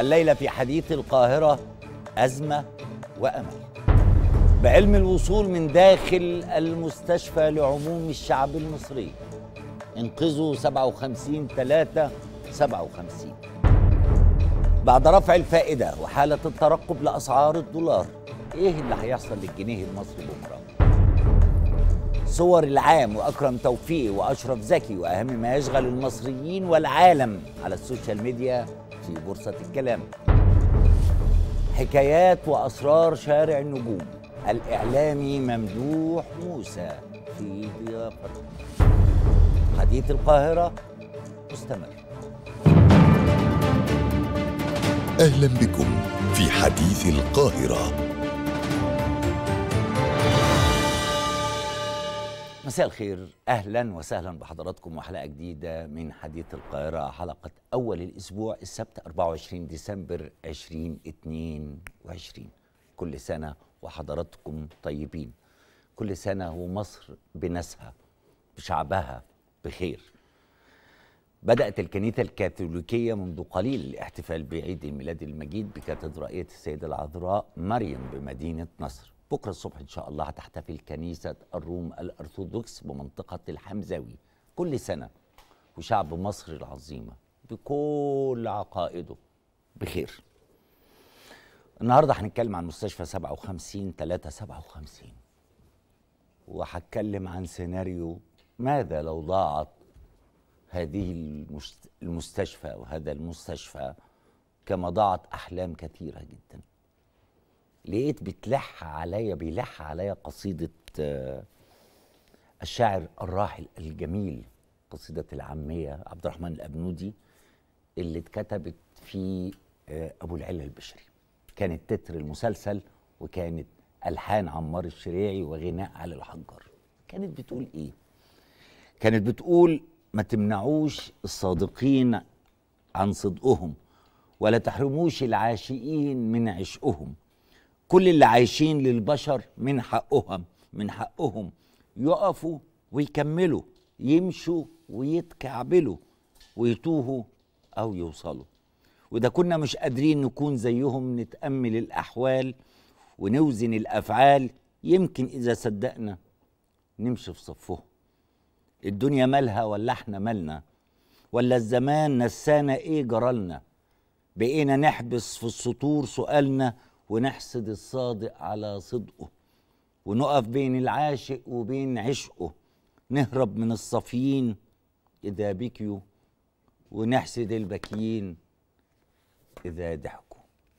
الليلة في حديث القاهرة أزمة وأمل بعلم الوصول من داخل المستشفى لعموم الشعب المصري انقذوا 57 3 57 بعد رفع الفائدة وحالة الترقب لأسعار الدولار إيه اللي هيحصل للجنيه المصري بكرة؟ صور العام وأكرم توفيق وأشرف زكي وأهم ما يشغل المصريين والعالم على السوشيال ميديا في بورصة الكلام حكايات وأسرار شارع النجوم الإعلامي ممدوح موسى في ضيافته حديث القاهرة مستمر اهلا بكم في حديث القاهره مساء الخير اهلا وسهلا بحضراتكم وحلقه جديده من حديث القاهره حلقه اول الاسبوع السبت 24 ديسمبر 2022 كل سنه وحضراتكم طيبين كل سنه ومصر بناسها بشعبها بخير بدأت الكنيسة الكاثوليكية منذ قليل الاحتفال بعيد الميلاد المجيد بكاتدرائية السيدة العذراء مريم بمدينة نصر بكرة الصبح إن شاء الله هتحتفل كنيسة الروم الأرثوذكس بمنطقة الحمزاوي كل سنة وشعب مصر العظيمة بكل عقائده بخير النهاردة هنتكلم عن مستشفى 57 3 57 وهتكلم عن سيناريو ماذا لو ضاعت هذه المست- المستشفى وهذا المستشفى كما ضاعت احلام كثيره جدا لقيت بتلح عليا بيلح عليا قصيده آه، الشاعر الراحل الجميل قصيده العاميه عبد الرحمن الابنودي اللي اتكتبت في آه، ابو العلا البشري كانت تتر المسلسل وكانت الحان عمار الشريعي وغناء علي الحجار كانت بتقول ايه كانت بتقول ما تمنعوش الصادقين عن صدقهم ولا تحرموش العاشقين من عشقهم كل اللي عايشين للبشر من حقهم من حقهم يقفوا ويكملوا يمشوا ويتكعبلوا ويتوهوا او يوصلوا وده كنا مش قادرين نكون زيهم نتأمل الأحوال ونوزن الأفعال يمكن إذا صدقنا نمشي في صفهم الدنيا مالها ولا احنا مالنا ولا الزمان نسانا ايه جرالنا بقينا نحبس في السطور سؤالنا ونحسد الصادق على صدقه ونقف بين العاشق وبين عشقه نهرب من الصافيين إذا بكيوا ونحسد البكيين إذا ضحكوا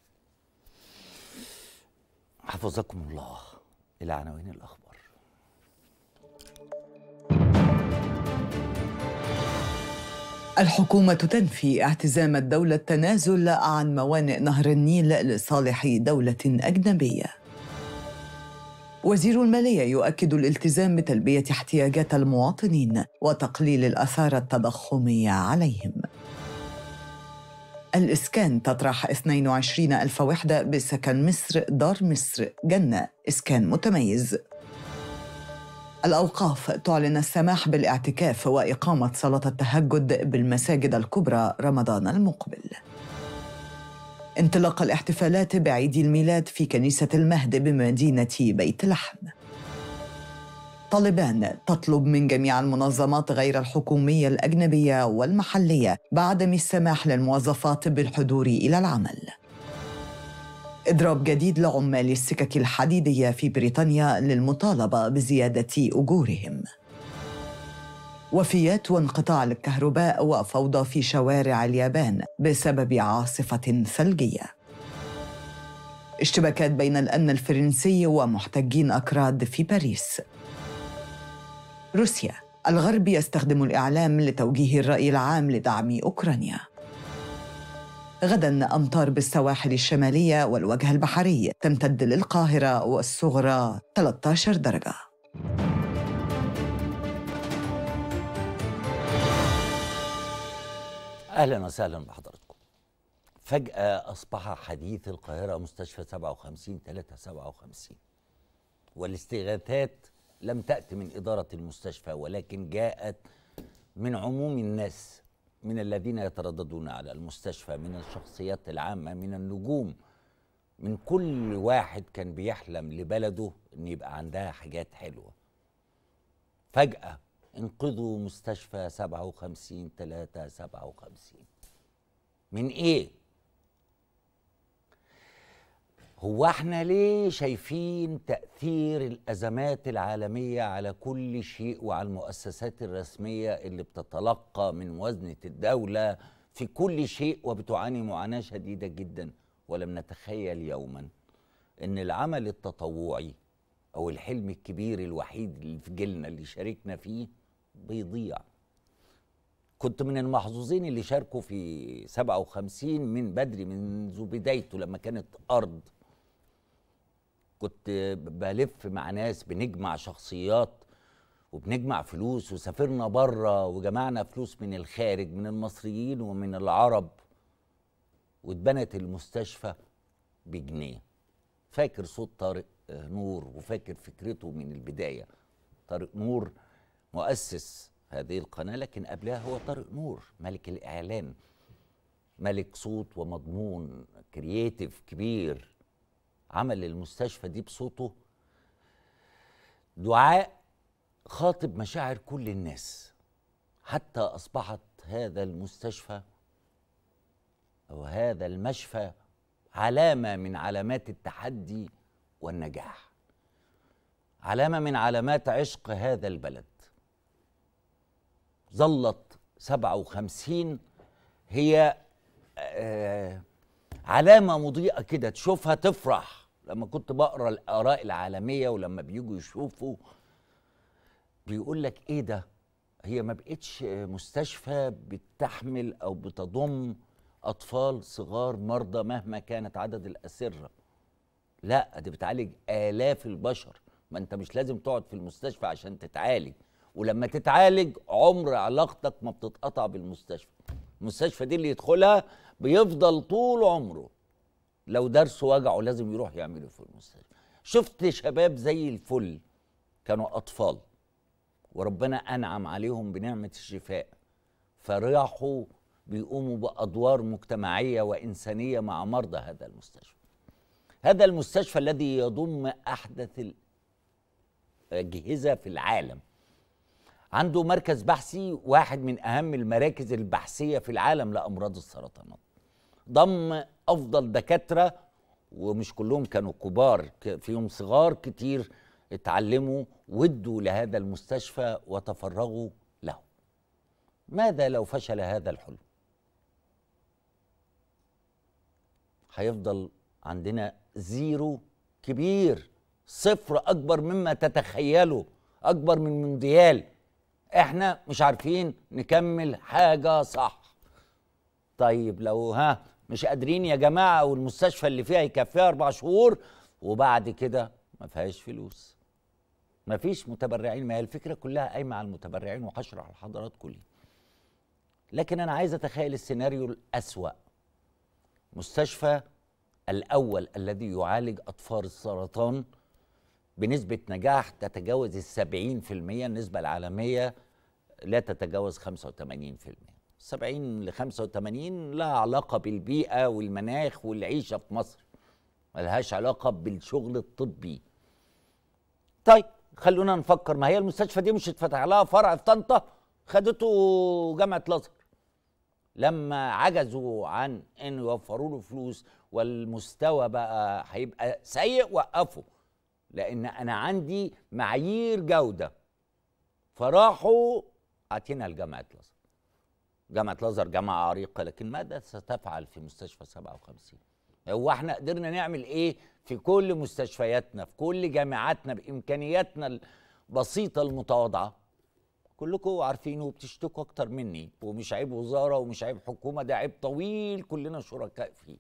حفظكم الله إلى عناوين الأخبار الحكومة تنفي اعتزام الدولة التنازل عن موانئ نهر النيل لصالح دولة أجنبية. وزير المالية يؤكد الالتزام بتلبية احتياجات المواطنين وتقليل الآثار التضخمية عليهم. الإسكان تطرح 22 ألف وحدة بسكن مصر دار مصر جنة إسكان متميز الأوقاف تعلن السماح بالاعتكاف وإقامة صلاة التهجد بالمساجد الكبرى رمضان المقبل. انطلاق الاحتفالات بعيد الميلاد في كنيسة المهد بمدينة بيت لحم. طالبان تطلب من جميع المنظمات غير الحكومية الأجنبية والمحلية بعدم السماح للموظفات بالحضور إلى العمل. إضراب جديد لعمال السكك الحديدية في بريطانيا للمطالبة بزيادة أجورهم. وفيات وانقطاع الكهرباء وفوضى في شوارع اليابان بسبب عاصفة ثلجية. اشتباكات بين الأمن الفرنسي ومحتجين أكراد في باريس. روسيا الغرب يستخدم الإعلام لتوجيه الرأي العام لدعم أوكرانيا. غدا أمطار بالسواحل الشمالية والوجه البحري تمتد للقاهرة والصغرى 13 درجة اهلا وسهلا بحضراتكم فجاه اصبح حديث القاهره مستشفى 57 3 57 والاستغاثات لم تأتي من إدارة المستشفى ولكن جاءت من عموم الناس من الذين يترددون على المستشفى من الشخصيات العامة من النجوم من كل واحد كان بيحلم لبلده ان يبقى عندها حاجات حلوة فجأة انقذوا مستشفى 57 3 57 من ايه؟ هو احنا ليه شايفين تأثير الأزمات العالمية على كل شيء وعلى المؤسسات الرسمية اللي بتتلقى من موازنة الدولة في كل شيء وبتعاني معاناة شديدة جدا ولم نتخيل يوما ان العمل التطوعي او الحلم الكبير الوحيد اللي في جيلنا اللي شاركنا فيه بيضيع كنت من المحظوظين اللي شاركوا في 57 من بدري منذ بدايته لما كانت أرض كنت بلف مع ناس بنجمع شخصيات وبنجمع فلوس وسافرنا بره وجمعنا فلوس من الخارج من المصريين ومن العرب واتبنت المستشفى بجنيه فاكر صوت طارق نور وفاكر فكرته من البدايه طارق نور مؤسس هذه القناه لكن قبلها هو طارق نور ملك الاعلان ملك صوت ومضمون كرييتيف كبير عمل المستشفى دي بصوته دعاء خاطب مشاعر كل الناس حتى اصبحت هذا المستشفى او هذا المشفى علامه من علامات التحدي والنجاح علامه من علامات عشق هذا البلد ظلت 57 هي آه علامة مضيئة كده تشوفها تفرح لما كنت بقرا الآراء العالمية ولما بيجوا يشوفوا بيقول لك إيه ده؟ هي ما بقتش مستشفى بتحمل أو بتضم أطفال صغار مرضى مهما كانت عدد الأسرة لا دي بتعالج آلاف البشر ما أنت مش لازم تقعد في المستشفى عشان تتعالج ولما تتعالج عمر علاقتك ما بتتقطع بالمستشفى المستشفى دي اللي يدخلها بيفضل طول عمره لو درسه وجعه لازم يروح يعمله في المستشفى شفت شباب زي الفل كانوا أطفال وربنا أنعم عليهم بنعمة الشفاء فراحوا بيقوموا بأدوار مجتمعية وإنسانية مع مرضى هذا المستشفى هذا المستشفى الذي يضم أحدث الأجهزة في العالم عنده مركز بحثي واحد من اهم المراكز البحثيه في العالم لامراض السرطانات ضم افضل دكاتره ومش كلهم كانوا كبار فيهم صغار كتير اتعلموا ودوا لهذا المستشفى وتفرغوا له ماذا لو فشل هذا الحلم هيفضل عندنا زيرو كبير صفر اكبر مما تتخيلوا اكبر من مونديال احنا مش عارفين نكمل حاجه صح طيب لو ها مش قادرين يا جماعه والمستشفى اللي فيها يكفيها اربع شهور وبعد كده ما فيهاش فلوس ما فيش متبرعين ما هي الفكره كلها قايمه على المتبرعين وهشرح لحضراتكم ليه لكن انا عايز اتخيل السيناريو الاسوا مستشفى الاول الذي يعالج اطفال السرطان بنسبة نجاح تتجاوز السبعين في المية النسبة العالمية لا تتجاوز خمسة وثمانين في المية سبعين لخمسة وثمانين لها علاقة بالبيئة والمناخ والعيشة في مصر ملهاش علاقة بالشغل الطبي طيب خلونا نفكر ما هي المستشفى دي مش اتفتح لها فرع في طنطا خدته جامعة الازهر لما عجزوا عن ان يوفروا له فلوس والمستوى بقى هيبقى سيء وقفوا لان انا عندي معايير جوده فراحوا اعطينا لجامعه الازهر جامعه الازهر جامعه عريقه لكن ماذا ستفعل في مستشفى 57 هو احنا قدرنا نعمل ايه في كل مستشفياتنا في كل جامعاتنا بامكانياتنا البسيطه المتواضعه كلكم عارفين وبتشتكوا اكتر مني ومش عيب وزاره ومش عيب حكومه ده عيب طويل كلنا شركاء فيه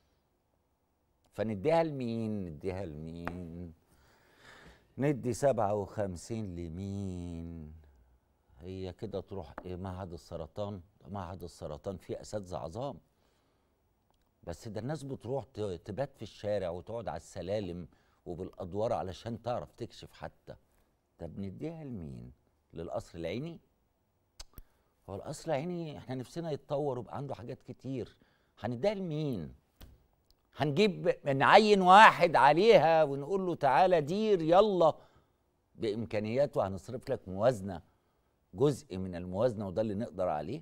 فنديها لمين نديها لمين ندي سبعة وخمسين لمين هي كده تروح ايه معهد السرطان معهد السرطان فيه اساتذه عظام بس ده الناس بتروح تبات في الشارع وتقعد على السلالم وبالادوار علشان تعرف تكشف حتى طب نديها لمين للقصر العيني هو الاصل عيني احنا نفسنا يتطور ويبقى عنده حاجات كتير هنديها لمين هنجيب نعين واحد عليها ونقول له تعالى دير يلا بامكانياته هنصرف لك موازنه جزء من الموازنه وده اللي نقدر عليه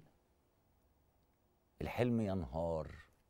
الحلم ينهار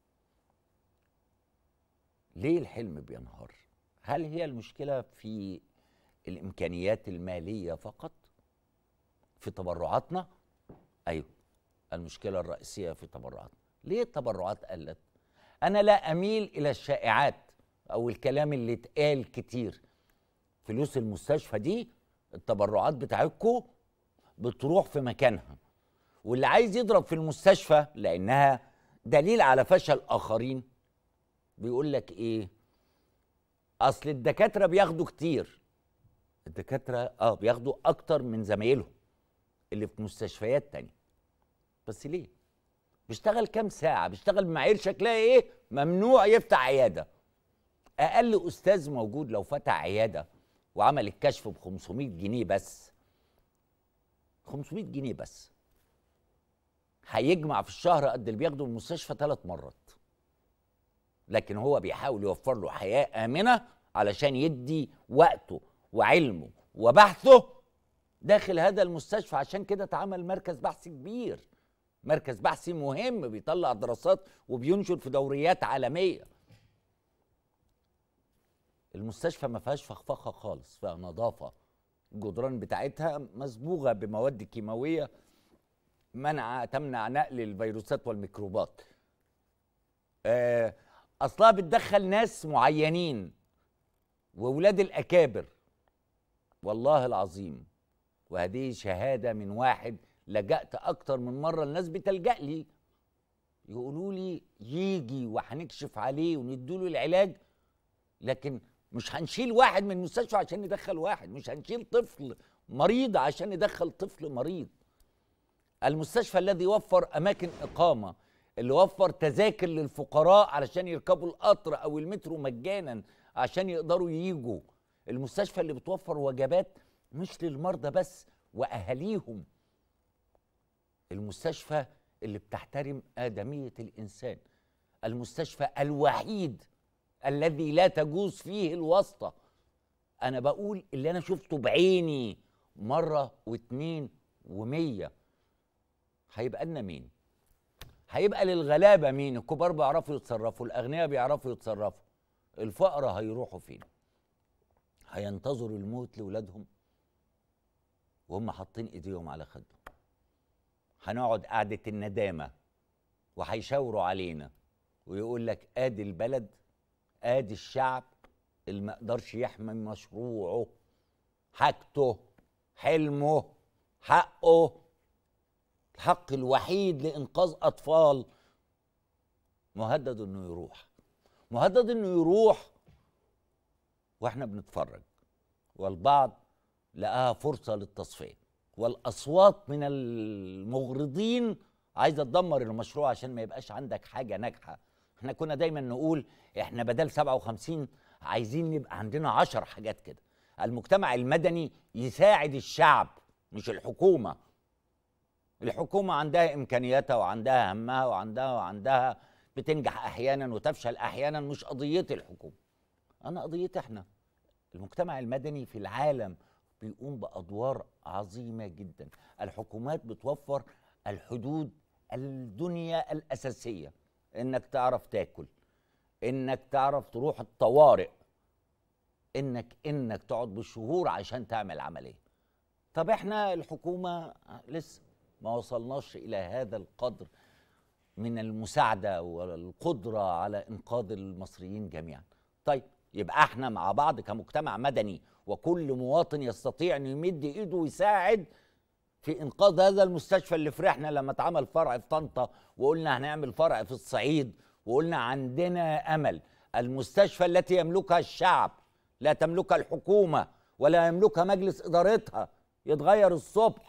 ليه الحلم بينهار هل هي المشكله في الامكانيات الماليه فقط في تبرعاتنا ايوه المشكله الرئيسيه في تبرعاتنا ليه التبرعات قلت انا لا اميل الى الشائعات او الكلام اللي اتقال كتير فلوس المستشفى دي التبرعات بتاعتكم بتروح في مكانها واللي عايز يضرب في المستشفى لانها دليل على فشل اخرين بيقول لك ايه اصل الدكاتره بياخدوا كتير الدكاتره اه بياخدوا اكتر من زمايلهم اللي في مستشفيات تانية بس ليه بيشتغل كام ساعه بيشتغل بمعايير شكلها ايه ممنوع يفتح عياده اقل استاذ موجود لو فتح عياده وعمل الكشف ب 500 جنيه بس 500 جنيه بس هيجمع في الشهر قد اللي بياخده من المستشفى ثلاث مرات لكن هو بيحاول يوفر له حياه امنه علشان يدي وقته وعلمه وبحثه داخل هذا المستشفى عشان كده اتعمل مركز بحث كبير مركز بحثي مهم بيطلع دراسات وبينشر في دوريات عالميه المستشفى ما فيهاش فخفخه خالص فيها نظافه الجدران بتاعتها مصبوغه بمواد كيماويه منع تمنع نقل الفيروسات والميكروبات آه، اصلها بتدخل ناس معينين وولاد الاكابر والله العظيم وهذه شهاده من واحد لجأت اكتر من مره الناس بتلجأ لي يقولوا لي يجي وهنكشف عليه ونديله العلاج لكن مش هنشيل واحد من المستشفى عشان ندخل واحد مش هنشيل طفل مريض عشان ندخل طفل مريض المستشفى الذي وفر اماكن اقامه اللي وفر تذاكر للفقراء علشان يركبوا القطر او المترو مجانا عشان يقدروا ييجوا المستشفى اللي بتوفر وجبات مش للمرضى بس واهاليهم المستشفى اللي بتحترم ادميه الانسان المستشفى الوحيد الذي لا تجوز فيه الواسطه انا بقول اللي انا شفته بعيني مره واتنين ومية هيبقى لنا مين هيبقى للغلابه مين الكبار بيعرفوا يتصرفوا الاغنياء بيعرفوا يتصرفوا الفقراء هيروحوا فين هينتظروا الموت لاولادهم وهم حاطين ايديهم على خدهم هنقعد قعده الندامه وهيشاوروا علينا ويقول لك ادي البلد ادي الشعب اللي ما قدرش يحمي مشروعه حاجته حلمه حقه الحق الوحيد لانقاذ اطفال مهدد انه يروح مهدد انه يروح واحنا بنتفرج والبعض لقاها فرصه للتصفيه والاصوات من المغرضين عايزه تدمر المشروع عشان ما يبقاش عندك حاجه ناجحه احنا كنا دايما نقول احنا بدل 57 عايزين نبقى عندنا 10 حاجات كده المجتمع المدني يساعد الشعب مش الحكومه الحكومه عندها امكانياتها وعندها همها وعندها وعندها بتنجح احيانا وتفشل احيانا مش قضيتي الحكومه انا قضيتي احنا المجتمع المدني في العالم بيقوم بادوار عظيمه جدا الحكومات بتوفر الحدود الدنيا الاساسيه انك تعرف تاكل انك تعرف تروح الطوارئ انك انك تقعد بالشهور عشان تعمل عمليه طب احنا الحكومه لسه ما وصلناش الى هذا القدر من المساعده والقدره على انقاذ المصريين جميعا طيب يبقى احنا مع بعض كمجتمع مدني وكل مواطن يستطيع انه يمد ايده ويساعد في انقاذ هذا المستشفى اللي فرحنا لما اتعمل فرع في طنطا وقلنا هنعمل فرع في الصعيد وقلنا عندنا امل المستشفى التي يملكها الشعب لا تملكها الحكومه ولا يملكها مجلس ادارتها يتغير الصبح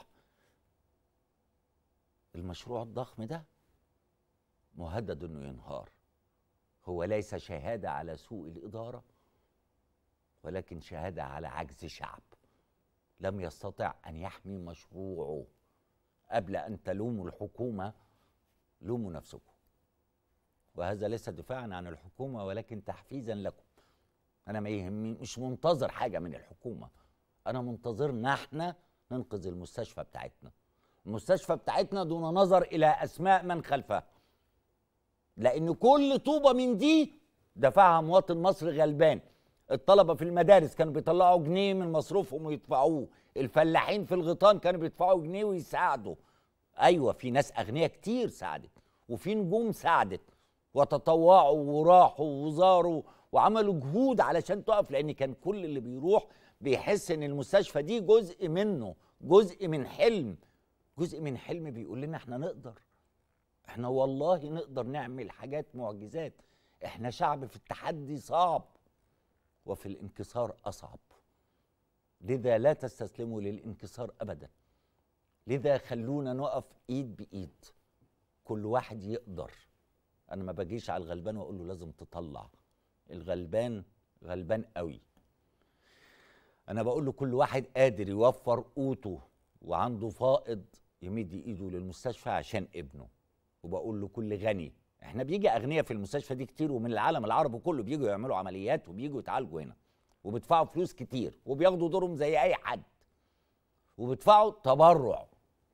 المشروع الضخم ده مهدد انه ينهار هو ليس شهاده على سوء الاداره ولكن شهاده على عجز شعب لم يستطع ان يحمي مشروعه قبل ان تلوموا الحكومه لوموا نفسكم وهذا ليس دفاعا عن الحكومه ولكن تحفيزا لكم انا ما يهمني مش منتظر حاجه من الحكومه انا منتظرنا احنا ننقذ المستشفى بتاعتنا المستشفى بتاعتنا دون نظر الى اسماء من خلفها لان كل طوبه من دي دفعها مواطن مصري غلبان الطلبه في المدارس كانوا بيطلعوا جنيه من مصروفهم ويدفعوه الفلاحين في الغيطان كانوا بيدفعوا جنيه ويساعدوا ايوه في ناس اغنياء كتير ساعدت وفي نجوم ساعدت وتطوعوا وراحوا وزاروا وعملوا جهود علشان تقف لان كان كل اللي بيروح بيحس ان المستشفى دي جزء منه جزء من حلم جزء من حلم بيقول لنا احنا نقدر احنا والله نقدر نعمل حاجات معجزات احنا شعب في التحدي صعب وفي الانكسار اصعب لذا لا تستسلموا للانكسار ابدا لذا خلونا نقف ايد بايد كل واحد يقدر انا ما باجيش على الغلبان واقول له لازم تطلع الغلبان غلبان قوي انا بقول له كل واحد قادر يوفر قوته وعنده فائض يمد ايده للمستشفى عشان ابنه وبقول له كل غني احنا بيجي اغنياء في المستشفى دي كتير ومن العالم العربي كله بيجوا يعملوا عمليات وبيجوا يتعالجوا هنا وبيدفعوا فلوس كتير وبياخدوا دورهم زي اي حد وبيدفعوا تبرع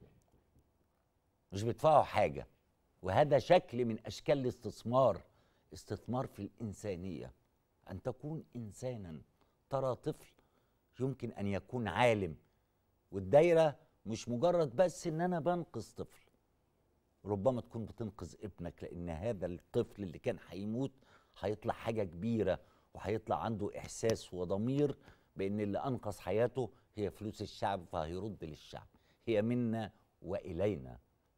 مش بيدفعوا حاجه وهذا شكل من اشكال الاستثمار استثمار في الانسانيه ان تكون انسانا ترى طفل يمكن ان يكون عالم والدايره مش مجرد بس ان انا بنقذ طفل ربما تكون بتنقذ ابنك لان هذا الطفل اللي كان هيموت هيطلع حاجه كبيره وهيطلع عنده احساس وضمير بان اللي انقذ حياته هي فلوس الشعب فهيرد للشعب هي منا والينا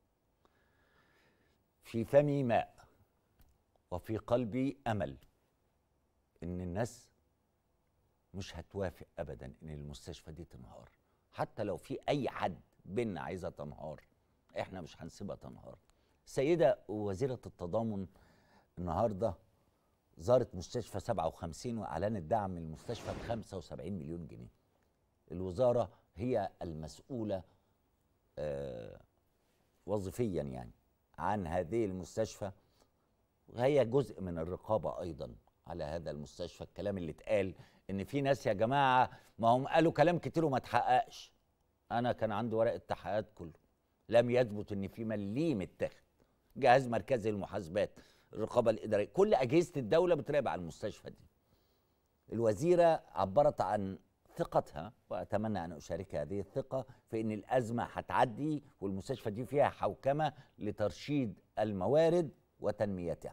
في فمي ماء وفي قلبي امل ان الناس مش هتوافق ابدا ان المستشفى دي تنهار حتى لو في اي حد بينا عايزه تنهار احنا مش هنسيبها تنهار سيده وزيره التضامن النهارده زارت مستشفى 57 واعلنت دعم المستشفى ب 75 مليون جنيه الوزاره هي المسؤوله آه وظيفيا يعني عن هذه المستشفى وهي جزء من الرقابه ايضا على هذا المستشفى الكلام اللي اتقال ان في ناس يا جماعه ما هم قالوا كلام كتير وما اتحققش انا كان عندي ورق التحقيقات كله لم يثبت ان في مليم اتاخد جهاز مركزي للمحاسبات الرقابه الاداريه كل اجهزه الدوله بتراقب على المستشفى دي الوزيره عبرت عن ثقتها واتمنى ان اشارك هذه الثقه في ان الازمه هتعدي والمستشفى دي فيها حوكمه لترشيد الموارد وتنميتها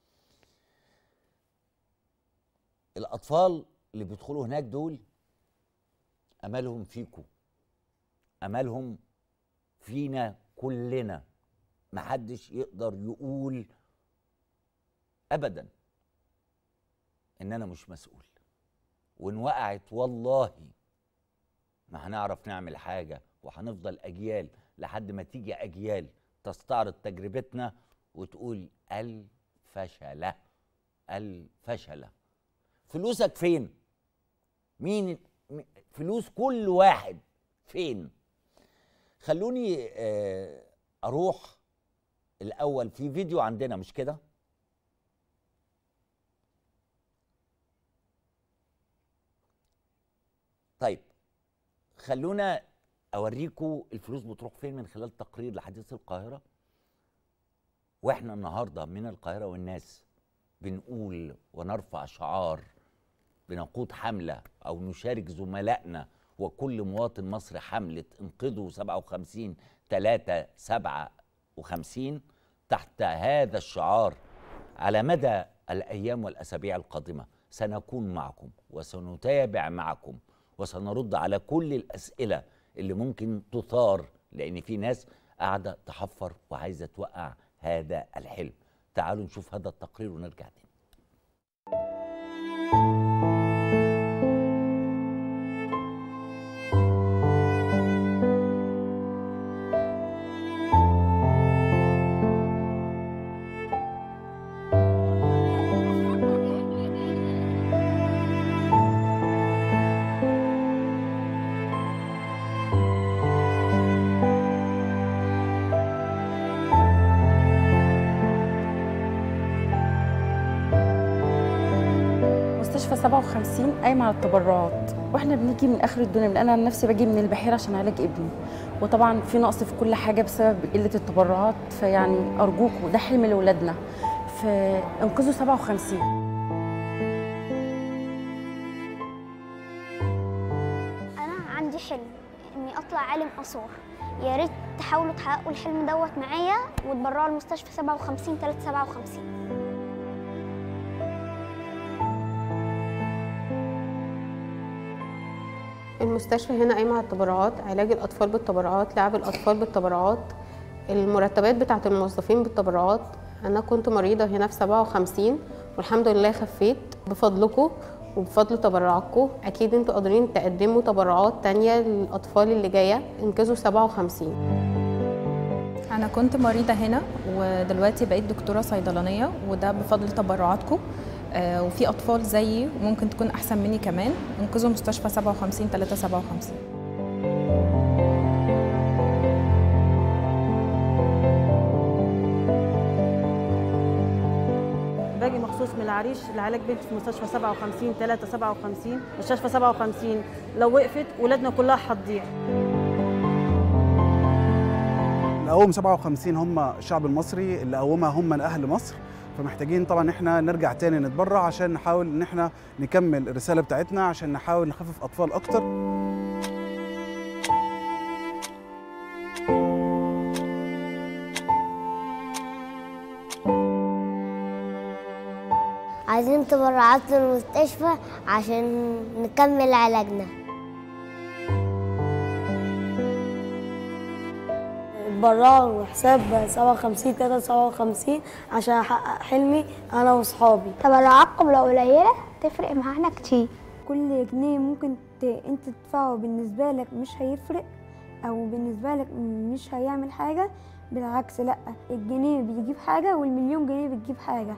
الاطفال اللي بيدخلوا هناك دول املهم فيكم املهم فينا كلنا محدش يقدر يقول ابدا ان انا مش مسؤول وان وقعت والله ما هنعرف نعمل حاجه وهنفضل اجيال لحد ما تيجي اجيال تستعرض تجربتنا وتقول الفشله الفشله فلوسك فين مين فلوس كل واحد فين خلوني آه، اروح الاول في فيديو عندنا مش كده طيب خلونا اوريكم الفلوس بتروح فين من خلال تقرير لحديث القاهره واحنا النهارده من القاهره والناس بنقول ونرفع شعار بنقود حمله او نشارك زملائنا وكل مواطن مصري حمله انقذوا 57 3 57 تحت هذا الشعار على مدى الايام والاسابيع القادمه سنكون معكم وسنتابع معكم وسنرد على كل الاسئله اللي ممكن تثار لان في ناس قاعده تحفر وعايزه توقع هذا الحلم تعالوا نشوف هذا التقرير ونرجع تاني 57 قايمه على التبرعات واحنا بنيجي من اخر الدنيا من انا عن نفسي باجي من البحيره عشان علاج ابني وطبعا في نقص في كل حاجه بسبب قله التبرعات فيعني ارجوكوا ده حلم لاولادنا فانقذوا 57 انا عندي حلم اني اطلع عالم اثار يا ريت تحاولوا تحققوا الحلم دوت معايا وتبرعوا المستشفى 57 357 المستشفى هنا قايمة على التبرعات علاج الأطفال بالتبرعات لعب الأطفال بالتبرعات المرتبات بتاعة الموظفين بالتبرعات أنا كنت مريضة هنا في 57 والحمد لله خفيت بفضلكم وبفضل تبرعاتكم أكيد انتوا قادرين تقدموا تبرعات تانية للأطفال اللي جاية انقذوا 57 أنا كنت مريضة هنا ودلوقتي بقيت دكتورة صيدلانية وده بفضل تبرعاتكم آه، وفي أطفال زيي وممكن تكون أحسن مني كمان انقذوا مستشفى 57 357 باجي مخصوص من العريش لعلاج بنتي في مستشفى 57 3 57 مستشفى 57 لو وقفت ولادنا كلها هتضيع اللي قوم 57 هم الشعب المصري اللي قومها هم من اهل مصر فمحتاجين طبعا ان احنا نرجع تاني نتبرع عشان نحاول ان احنا نكمل الرساله بتاعتنا عشان نحاول نخفف اطفال اكتر عايزين تبرعات للمستشفى عشان نكمل علاجنا اتبرعوا حساب 57 357 عشان احقق حلمي انا واصحابي تبرعاتكم لو قليله تفرق معانا كتير كل جنيه ممكن ت... انت تدفعه بالنسبه لك مش هيفرق او بالنسبه لك مش هيعمل حاجه بالعكس لا الجنيه بيجيب حاجه والمليون جنيه بتجيب حاجه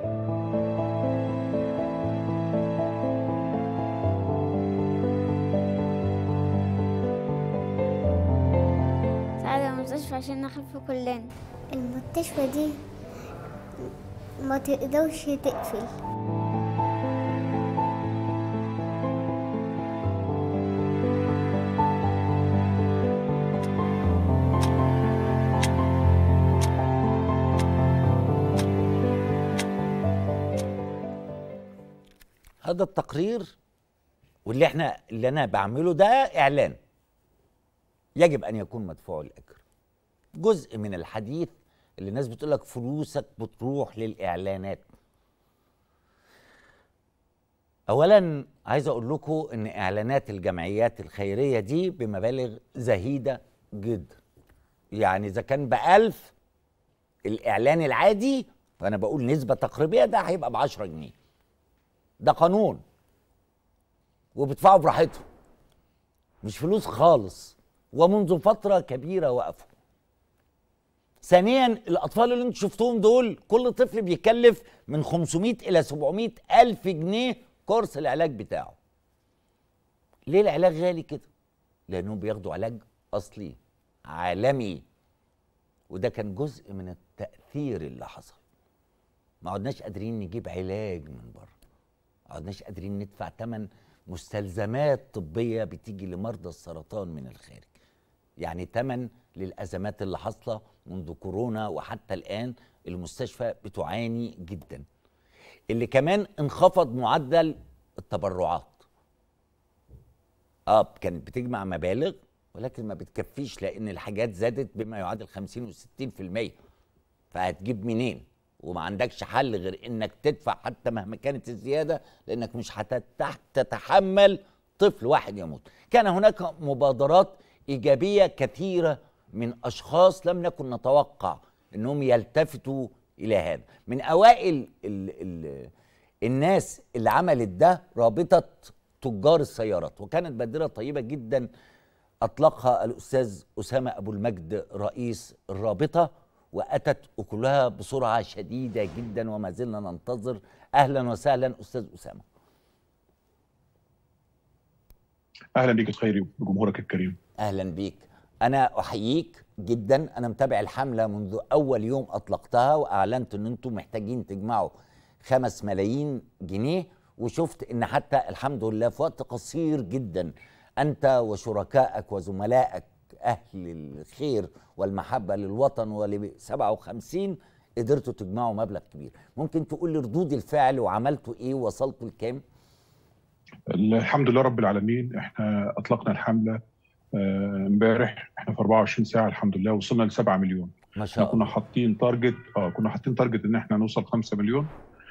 ساعد المستشفى عشان نخف كلنا المستشفى دي ما تقدرش تقفل هذا التقرير واللي احنا اللي انا بعمله ده اعلان يجب ان يكون مدفوع الاجر جزء من الحديث اللي الناس بتقول لك فلوسك بتروح للاعلانات اولا عايز اقول لكم ان اعلانات الجمعيات الخيريه دي بمبالغ زهيده جدا يعني اذا كان بألف الاعلان العادي فانا بقول نسبه تقريبيه ده هيبقى ب 10 جنيه ده قانون وبيدفعوا براحتهم مش فلوس خالص ومنذ فتره كبيره وقفوا ثانيا الاطفال اللي انتم شفتوهم دول كل طفل بيكلف من 500 الى 700 الف جنيه كورس العلاج بتاعه ليه العلاج غالي كده لانهم بياخدوا علاج اصلي عالمي وده كان جزء من التاثير اللي حصل ما عدناش قادرين نجيب علاج من بره ما عدناش قادرين ندفع ثمن مستلزمات طبيه بتيجي لمرضى السرطان من الخارج يعني ثمن للازمات اللي حاصله منذ كورونا وحتى الان المستشفى بتعاني جدا اللي كمان انخفض معدل التبرعات اه كانت بتجمع مبالغ ولكن ما بتكفيش لان الحاجات زادت بما يعادل 50 و60% فهتجيب منين وما عندكش حل غير انك تدفع حتى مهما كانت الزياده لانك مش هتتحمل طفل واحد يموت كان هناك مبادرات ايجابيه كثيره من اشخاص لم نكن نتوقع انهم يلتفتوا الى هذا من اوائل ال ال الناس اللي عملت ده رابطه تجار السيارات وكانت بادره طيبه جدا اطلقها الاستاذ اسامه ابو المجد رئيس الرابطه واتت اكلها بسرعه شديده جدا وما زلنا ننتظر اهلا وسهلا استاذ اسامه اهلا بيك خيري بجمهورك الكريم اهلا بيك انا احييك جدا انا متابع الحمله منذ اول يوم اطلقتها واعلنت ان انتم محتاجين تجمعوا خمس ملايين جنيه وشفت ان حتى الحمد لله في وقت قصير جدا انت وشركائك وزملائك اهل الخير والمحبه للوطن ول 57 قدرتوا تجمعوا مبلغ كبير ممكن تقول لي ردود الفعل وعملتوا ايه ووصلتوا لكام الحمد لله رب العالمين احنا اطلقنا الحمله آه، امبارح احنا في 24 ساعه الحمد لله وصلنا ل 7 مليون ما احنا شاء كنا الله حاطين تارجت اه كنا حاطين تارجت ان احنا نوصل 5 مليون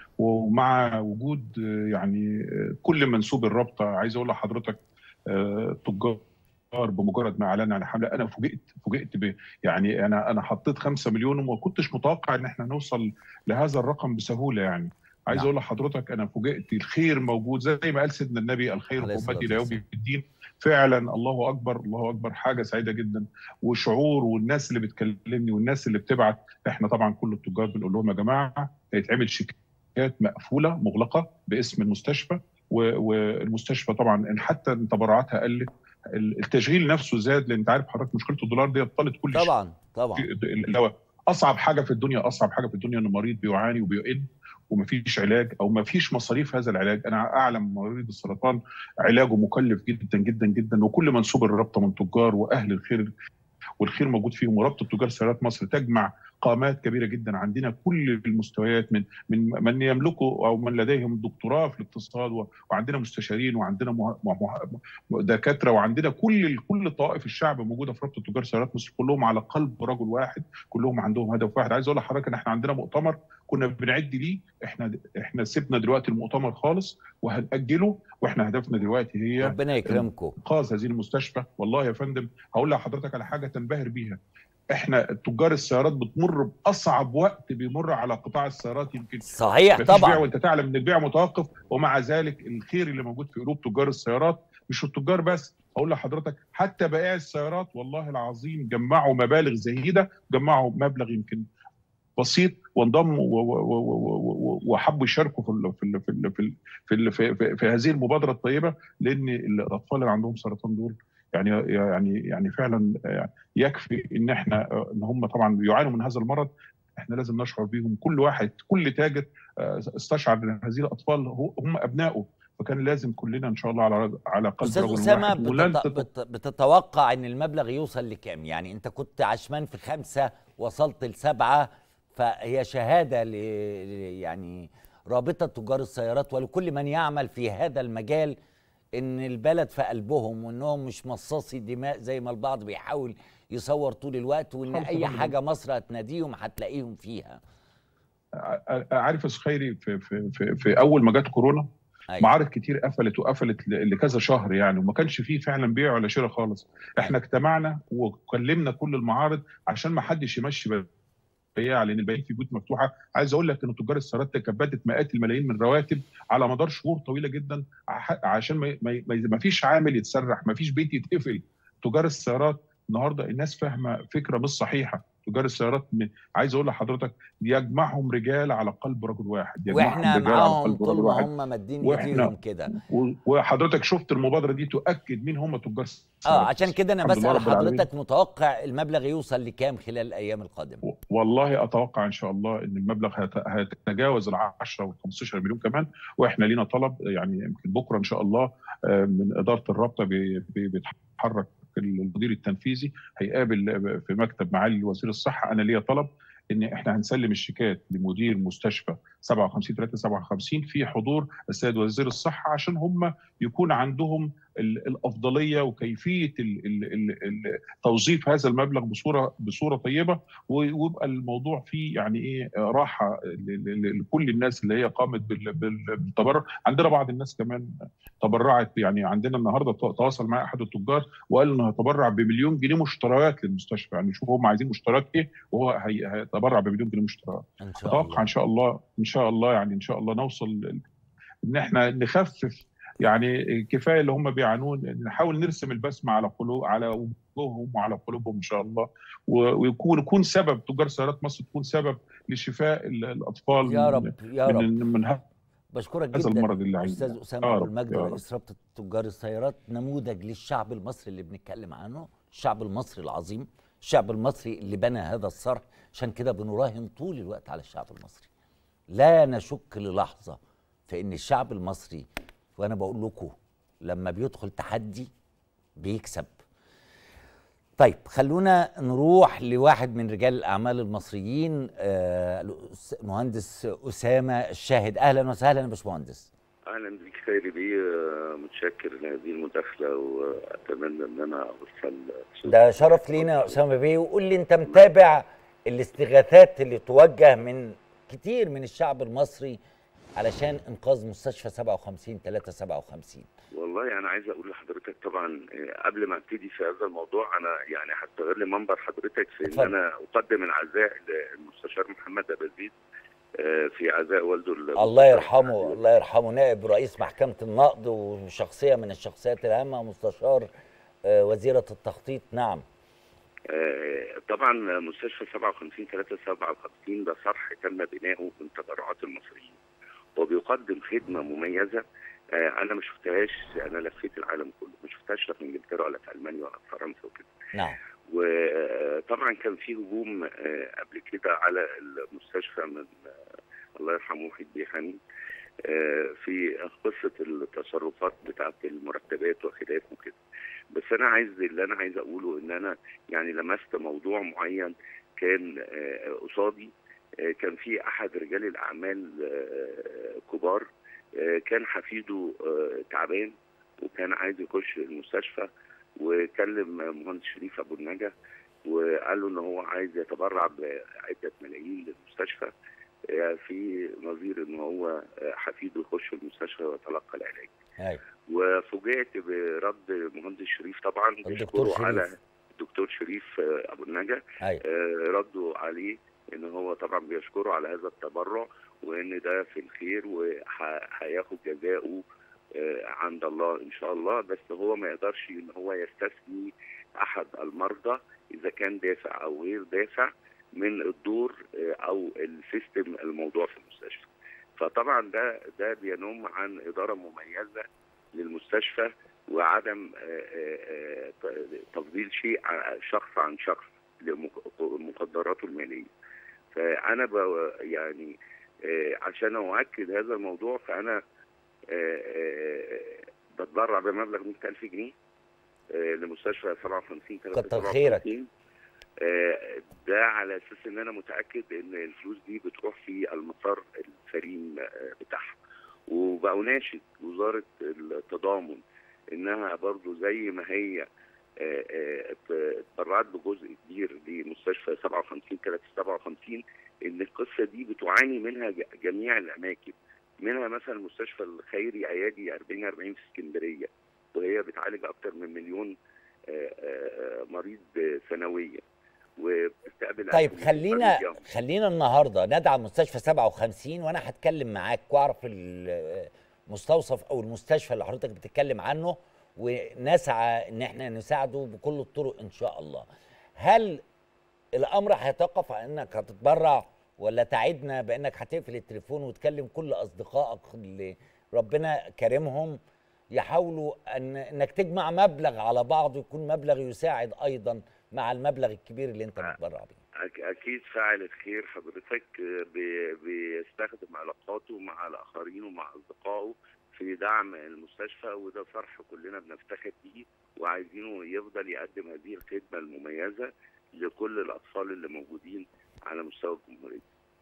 ومع وجود آه، يعني آه، كل منسوب الرابطه عايز اقول لحضرتك آه، التجار بمجرد ما اعلنا عن الحمله انا فوجئت فوجئت ب يعني انا انا حطيت 5 مليون وما كنتش متوقع ان احنا نوصل لهذا الرقم بسهوله يعني عايز نعم. اقول لحضرتك انا فوجئت الخير موجود زي ما قال سيدنا النبي الخير عليه في امتي الصلاة الى يوم الدين فعلا الله اكبر الله اكبر حاجه سعيده جدا وشعور والناس اللي بتكلمني والناس اللي بتبعت احنا طبعا كل التجار بنقول لهم يا جماعه هيتعمل شيكات مقفوله مغلقه باسم المستشفى و- والمستشفى طبعا إن حتى إن تبرعاتها قلت ال- التشغيل نفسه زاد لان انت عارف حضرتك مشكله الدولار دي طالت كل شيء طبعا طبعا لو اصعب حاجه في الدنيا اصعب حاجه في الدنيا ان المريض بيعاني وبيئن ومفيش علاج او مفيش مصاريف هذا العلاج انا اعلم مريض السرطان علاجه مكلف جدا جدا جدا وكل منسوب الرابطه من تجار واهل الخير والخير موجود فيهم ورابطه تجار سيارات مصر تجمع قامات كبيره جدا عندنا كل المستويات من من من يملكوا او من لديهم دكتوراه في الاقتصاد و- وعندنا مستشارين وعندنا مه- مه- مه- دكاتره وعندنا كل كل طوائف الشعب موجوده في رابطه تجار سيارات مصر كلهم على قلب رجل واحد كلهم عندهم هدف واحد عايز اقول لحضرتك ان احنا عندنا مؤتمر كنا بنعد ليه احنا احنا سيبنا دلوقتي المؤتمر خالص وهنأجله واحنا هدفنا دلوقتي هي ربنا يكرمكم انقاذ هذه المستشفى والله يا فندم هقول لحضرتك على حاجه تنبهر بيها احنا تجار السيارات بتمر باصعب وقت بيمر على قطاع السيارات يمكن صحيح مفيش بيع طبعا وانت تعلم ان البيع متوقف ومع ذلك الخير اللي موجود في قلوب تجار السيارات مش التجار بس اقول لحضرتك حتى بائع السيارات والله العظيم جمعوا مبالغ زهيده جمعوا مبلغ يمكن بسيط وانضموا و- و- و- و- و- وحبوا يشاركوا في ال- في ال- في ال- في ال- في ال- في, في, في هذه المبادره الطيبه لان الاطفال اللي عندهم سرطان دول يعني يعني يعني فعلا يعني يكفي ان احنا ان هم طبعا بيعانوا من هذا المرض احنا لازم نشعر بيهم كل واحد كل تاجر آه، استشعر ان هذه الاطفال هو- هم ابنائه فكان لازم كلنا ان شاء الله على رج- على قلب استاذ رجل اسامه واحد ولن بتت... تت- بت... بتتوقع ان المبلغ يوصل لكام يعني انت كنت عشمان في خمسة وصلت لسبعة فهي شهادة ل... ل- يعني رابطة تجار السيارات ولكل من يعمل في هذا المجال ان البلد في قلبهم وانهم مش مصاصي دماء زي ما البعض بيحاول يصور طول الوقت وان خمسة اي برضه. حاجة مصر هتناديهم هتلاقيهم فيها ع- عارف يا أستاذ خيري في, في, في, في اول ما جت كورونا أيوة. معارض كتير قفلت وقفلت ل- لكذا شهر يعني وما كانش فيه فعلا بيع ولا شراء خالص احنا اجتمعنا وكلمنا كل المعارض عشان ما حدش يمشي بياع لان البياعين في بيوت مفتوحه عايز اقول لك ان تجار السيارات تكبدت مئات الملايين من رواتب على مدار شهور طويله جدا ع- عشان ما, ما, ما- ما فيش عامل يتسرح ما فيش بيت يتقفل تجار السيارات النهارده الناس فاهمه فكره مش صحيحه تجار السيارات م- عايز اقول لحضرتك يجمعهم رجال على قلب رجل واحد يجمعهم واحنا رجال على معاهم قلب طول رجل ما واحد هم مادين وإحنا- ايديهم كده و- وحضرتك شفت المبادره دي تؤكد مين هم تجار السيارات اه عشان كده انا الحمد لله بسال رب العالمين. حضرتك متوقع المبلغ يوصل لكام خلال الايام القادمه والله اتوقع ان شاء الله ان المبلغ هت- هيتجاوز ال 10 وال 15 مليون كمان واحنا لينا طلب يعني يمكن بكره ان شاء الله آه، من اداره الرابطه بي- بي- بيتحرك المدير التنفيذي هيقابل في مكتب معالي وزير الصحه انا ليا طلب ان احنا هنسلم الشيكات لمدير مستشفى 57 357 في حضور السيد وزير الصحه عشان هم يكون عندهم ال- الافضليه وكيفيه ال- ال- ال- ال- توظيف هذا المبلغ بصوره بصوره طيبه ويبقى الموضوع فيه يعني ايه راحه ل- ل- لكل الناس اللي هي قامت بال- بال- بالتبرع عندنا بعض الناس كمان تبرعت يعني عندنا النهارده تو- تواصل معي احد التجار وقال انه هيتبرع بمليون جنيه مشتريات للمستشفى يعني شوف هم عايزين مشتريات ايه وهو هي- هيتبرع بمليون جنيه مشتريات ان شاء اتوقع الله ان شاء الله ان شاء الله يعني ان شاء الله نوصل ل- ان احنا نخفف يعني كفايه اللي هم بيعانون نحاول نرسم البسمه على قلوب على وجوههم وعلى قلوبهم ان شاء الله و- ويكون يكون سبب تجار سيارات مصر تكون سبب لشفاء ال- الاطفال يا من- رب يا من رب من ه- بشكرك هذا جدا المرض اللعين استاذ ده. اسامه يا ابو رب، المجد يا رب. رئيس رابطه تجار السيارات نموذج للشعب المصري اللي بنتكلم عنه الشعب المصري العظيم الشعب المصري اللي بنى هذا الصرح عشان كده بنراهن طول الوقت على الشعب المصري لا نشك للحظه فان الشعب المصري وانا بقول لكم لما بيدخل تحدي بيكسب طيب خلونا نروح لواحد من رجال الاعمال المصريين آه، الأس- المهندس اسامه الشاهد اهلا وسهلا يا باشمهندس اهلا بيك خيري بيه آه، متشكر لهذه المداخله واتمنى ان انا اوصل صوت ده شرف لينا يا اسامه بيه وقول لي انت متابع الاستغاثات اللي توجه من كتير من الشعب المصري علشان انقاذ مستشفى 57 357 والله انا عايز اقول لحضرتك طبعا آه، قبل ما ابتدي في هذا الموضوع انا يعني هستغل منبر حضرتك في ان اتفضل. انا اقدم العزاء للمستشار محمد ابازيد آه، في عزاء والده ال- الله يرحمه الله يرحمه نائب رئيس محكمة النقد وشخصية من الشخصيات الهامة مستشار آه، وزيرة التخطيط نعم آه، طبعا مستشفى 57 357 ده صرح تم بناؤه من تبرعات المصريين وبيقدم خدمه مميزه آه، انا ما شفتهاش انا لفيت العالم كله ما شفتهاش لا في انجلترا ولا في المانيا ولا في فرنسا وكده نعم وطبعا كان في هجوم آه، قبل كده على المستشفى من آه، الله يرحمه وحيد بيه حميد آه، في قصه التصرفات بتاعه المرتبات وخلافه وكده بس انا عايز اللي انا عايز اقوله ان انا يعني لمست موضوع معين كان آه، قصادي آه، كان في احد رجال الاعمال آه، كبار آه، كان حفيده آه، تعبان وكان عايز يخش المستشفى وكلم مهندس شريف ابو النجا وقال له ان هو عايز يتبرع بعده ملايين للمستشفى آه، في نظير ان هو آه، حفيده يخش المستشفى ويتلقى العلاج أيوة. وفوجئت برد مهندس شريف طبعا الدكتور بيشكروا على شريف. الدكتور شريف آه، ابو النجا أيوة. آه، ردوا عليه ان هو طبعا بيشكروا على هذا التبرع وان ده في الخير وهياخد جزاؤه آه، عند الله ان شاء الله بس هو ما يقدرش ان هو يستثني احد المرضى اذا كان دافع او غير دافع من الدور آه، او السيستم الموضوع في المستشفى فطبعا ده ده بينم عن اداره مميزه للمستشفى وعدم آه، آه، آه، تفضيل شيء ع- شخص عن شخص لمقدراته الماليه فانا ب- يعني آه، عشان اؤكد هذا الموضوع فانا آه، آه، بتبرع بمبلغ 100000 جنيه آه، لمستشفى 57 كتر خيرك. 57. آه، ده على اساس ان انا متاكد ان الفلوس دي بتروح في المسار السليم آه، بتاعها وبأناشد وزاره التضامن انها برضو زي ما هي آه، آه، اتبرعت بجزء كبير لمستشفى 57 357 ان القصه دي بتعاني منها ج- جميع الاماكن منها مثلا المستشفى الخيري ايادي 40 40 في اسكندريه وهي بتعالج اكتر من مليون آه، آه، مريض آه، سنويا وبتستقبل طيب ألف خلينا مريض يومياً. خلينا النهارده ندعم مستشفى 57 وانا هتكلم معاك واعرف المستوصف او المستشفى اللي حضرتك بتتكلم عنه ونسعى ان احنا نساعده بكل الطرق ان شاء الله. هل الامر هيتوقف على انك هتتبرع ولا تعدنا بانك هتقفل التليفون وتكلم كل اصدقائك اللي ربنا كرمهم يحاولوا ان انك تجمع مبلغ على بعضه يكون مبلغ يساعد ايضا مع المبلغ الكبير اللي انت بتبرع بيه. أك- اكيد فاعل الخير حضرتك آه، بي- بيستخدم علاقاته مع الاخرين ومع اصدقائه في دعم المستشفى وده صرح كلنا بنفتخر بيه وعايزينه يفضل يقدم هذه الخدمه المميزه لكل الاطفال اللي موجودين على مستوى الجمهوريه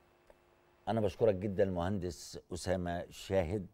أنا بشكرك جدا المهندس أسامة شاهد